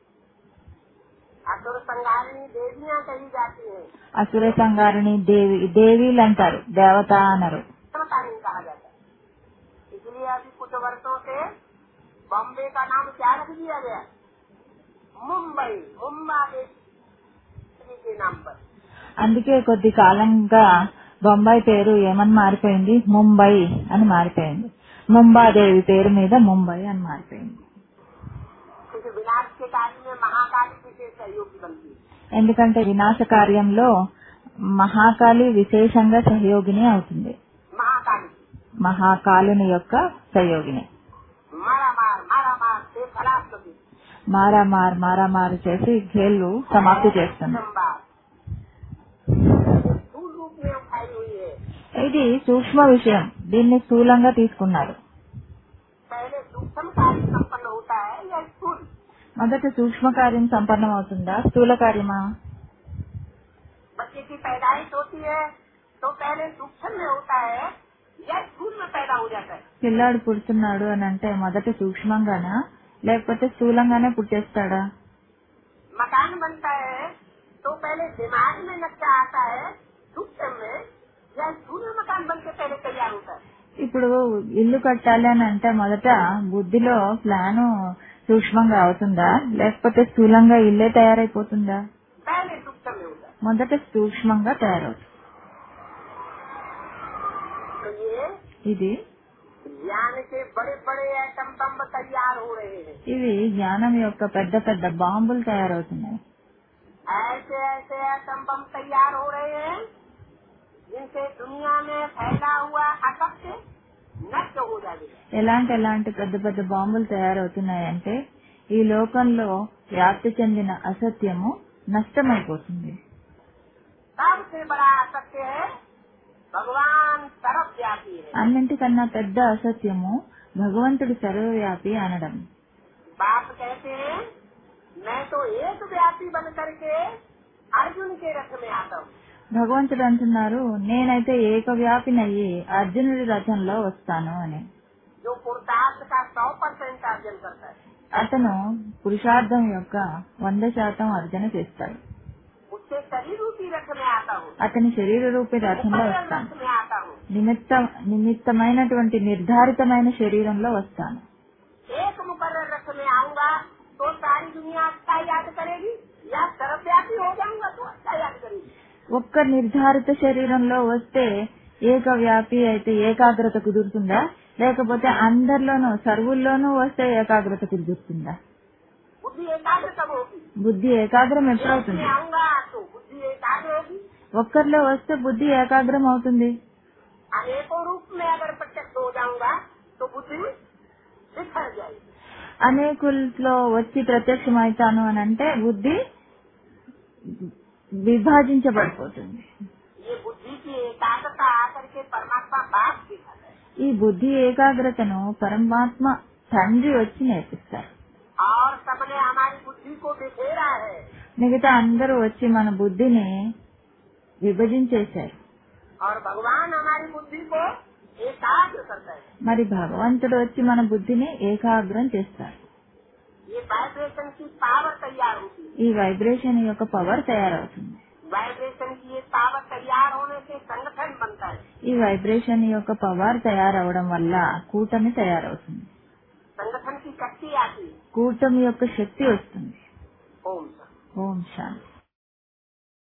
असुर संगारिणी देवियाँ कही जाती है అసుర సంహారిణి దేవి దేవీలు అంటారు దేవత అనరు देवता नहीं कहा जाता इसलिए अभी कुछ वर्षों से बॉम्बे का नाम क्या रख दिया गया मुंबई मुंबा देवी के नाम पर అందుకే కొద్ది కాలంగా బొంబాయి పేరు ఏమని మారిపోయింది ముంబై అని మారిపోయింది ముంబాదేవి పేరు మీద ముంబై అని మారిపోయింది क्योंकि विनाश के कार्य में महाकाली विशेष सहयोगी बनती है ఎందుకంటే వినాశ కార్యంలో మహాకాళి విశేషంగా సహయోగిని అవుతుంది महाकाली మహాకాళుని యొక్క సహయోగిని मारा मार मारा मार से खलास कभी మారామార్ మారామారు చేసి खेलలు సమాప్తి చేస్తుంది संवाद स्थूल रूप में उठाई हुई है ఇది సూక్ష్మ విషయం దీన్ని స్థూలంగా తీసుకున్నారు पहले सूक्ष्म कार्य संपन्न होता है या स्थूल మొదట సూక్ష్మ కార్యం సంపన్నం అవుతుందా స్థూల కార్యమా बच्चे की पैदाइश होती है तो पहले सूक्ष्म में होता है या स्थूल में पैदा हो जाता है పిల్లాడు పుడుతున్నాడు అని అంటే మొదట సూక్ష్మంగానా లేకపోతే స్థూలంగానే పుట్టేస్తాడా मकान बनता है तो पहले दिमाग में नक्शा आता है सूक्ष्म में या स्थूल में मकान बन के पहले तैयार होता है ఇప్పుడు ఇల్లు కట్టాలి అని అంటే మొదట బుద్ధిలో ప్లాను సూక్ష్మంగా అవుతుందా లేకపోతే స్థూలంగా ఇల్లే తయారైపోతుందా पहले सूक्ष्म में होता మొదట సూక్ష్మంగా తయారవుతుంది है तो ये ఇది ज्ञान के बड़े बड़े एटम बम तैयार हो रहे हैं ఇవి జ్ఞానం యొక్క పెద్ద పెద్ద బాంబులు తయారవుతున్నాయి ऐसे ऐसे एटम बम तैयार हो रहे हैं जिनसे दुनिया में फैला हुआ असत्य नष्ट हो जाएगा ఎలాంటి ఎలాంటి పెద్ద పెద్ద బాంబులు తయారవుతున్నాయి అంటే ఈ లోకంలో వ్యాప్తి చెందిన అసత్యము నష్టమైపోతుంది सबसे बड़ा असत्य है भगवान सर्व व्यापी है అన్నింటికన్నా పెద్ద అసత్యము భగవంతుడు సర్వవ్యాపి అనడం बाप कहते हैं मैं तो एक व्यापी बन करके अर्जुन के रथ में आता हूँ భగవంతుడు అంటున్నారు నేనైతే ఏకవ్యాపినయ్యి అర్జునుడి రథంలో వస్తాను అని जो पुरुषार्थ का सौ परसेंट अर्जन करता है అతను పురుషార్థం యొక్క వంద శాతం అర్జన చేస్తాడు उससे शरीर रूपी रथ में आता हूँ అతని శరీర రూపి రథంలో मुकर्रर వస్తాను रथ में आता हूँ నిమిత్త నిమిత్తమైనటువంటి నిర్ధారితమైన శరీరంలో వస్తాను एक मुकर्रर रथ में आऊंगा तो सारी दुनिया अच्छा याद करेगी या सर्वव्यापी हो जाऊंगा तो अच्छा याद करेगी ఒక్క నిర్ధారిత శరీరంలో వస్తే ఏకవ్యాపి అయితే ఏకాగ్రత కుదురుతుందా లేకపోతే అందరిలోనూ సర్వుల్లోనూ వస్తే ఏకాగ్రత కుదురుతుందా बुद्धि एकाग्र कब होगी బుద్ధి ఏకాగ్రం एक ఎప్పుడవుతుంది में आऊंगा तो बुद्धि एकाग्र होगी ఒక్కరిలో వస్తే బుద్ధి ఏకాగ్రం అవుతుంది अनेकों रूप में अगर प्रत्यक्ष हो जाऊंगा तो बुद्धि बिखर जाएगी అనేకుల్లో వచ్చి ప్రత్యక్షమవుతాను అని అంటే బుద్ధి విభాజించబడిపోతుంది ये बुद्धि की एकाग्रता आकर के परमात्मा बाप दिखा है ఈ బుద్ధి ఏకాగ్రతను పరమాత్మ తండ్రి వచ్చి నేర్పిస్తారు और सबने हमारी बुद्धि को बिखेरा है మిగతా అందరూ వచ్చి మన బుద్ధిని విభజించేశారు और भगवान हमारी बुद्धि को एकाग्र करता है మరి భగవంతుడు వచ్చి మన బుద్ధిని ఏకాగ్రం చేస్తారు ये वाइब्रेशन की पावर तैयार होती है ఈ వైబ్రేషన్ యొక్క పవర్ తయారవుతుంది वाइब्रेशन की ये पावर तैयार होने से संगठन बनता है ఈ వైబ్రేషన్ యొక్క పవర్ తయారవడం వల్ల కూటమి తయారవుతుంది संगठन की शक्ति आती है కూటమి యొక్క శక్తి వస్తుంది ओम शांति। ఓం శాంతి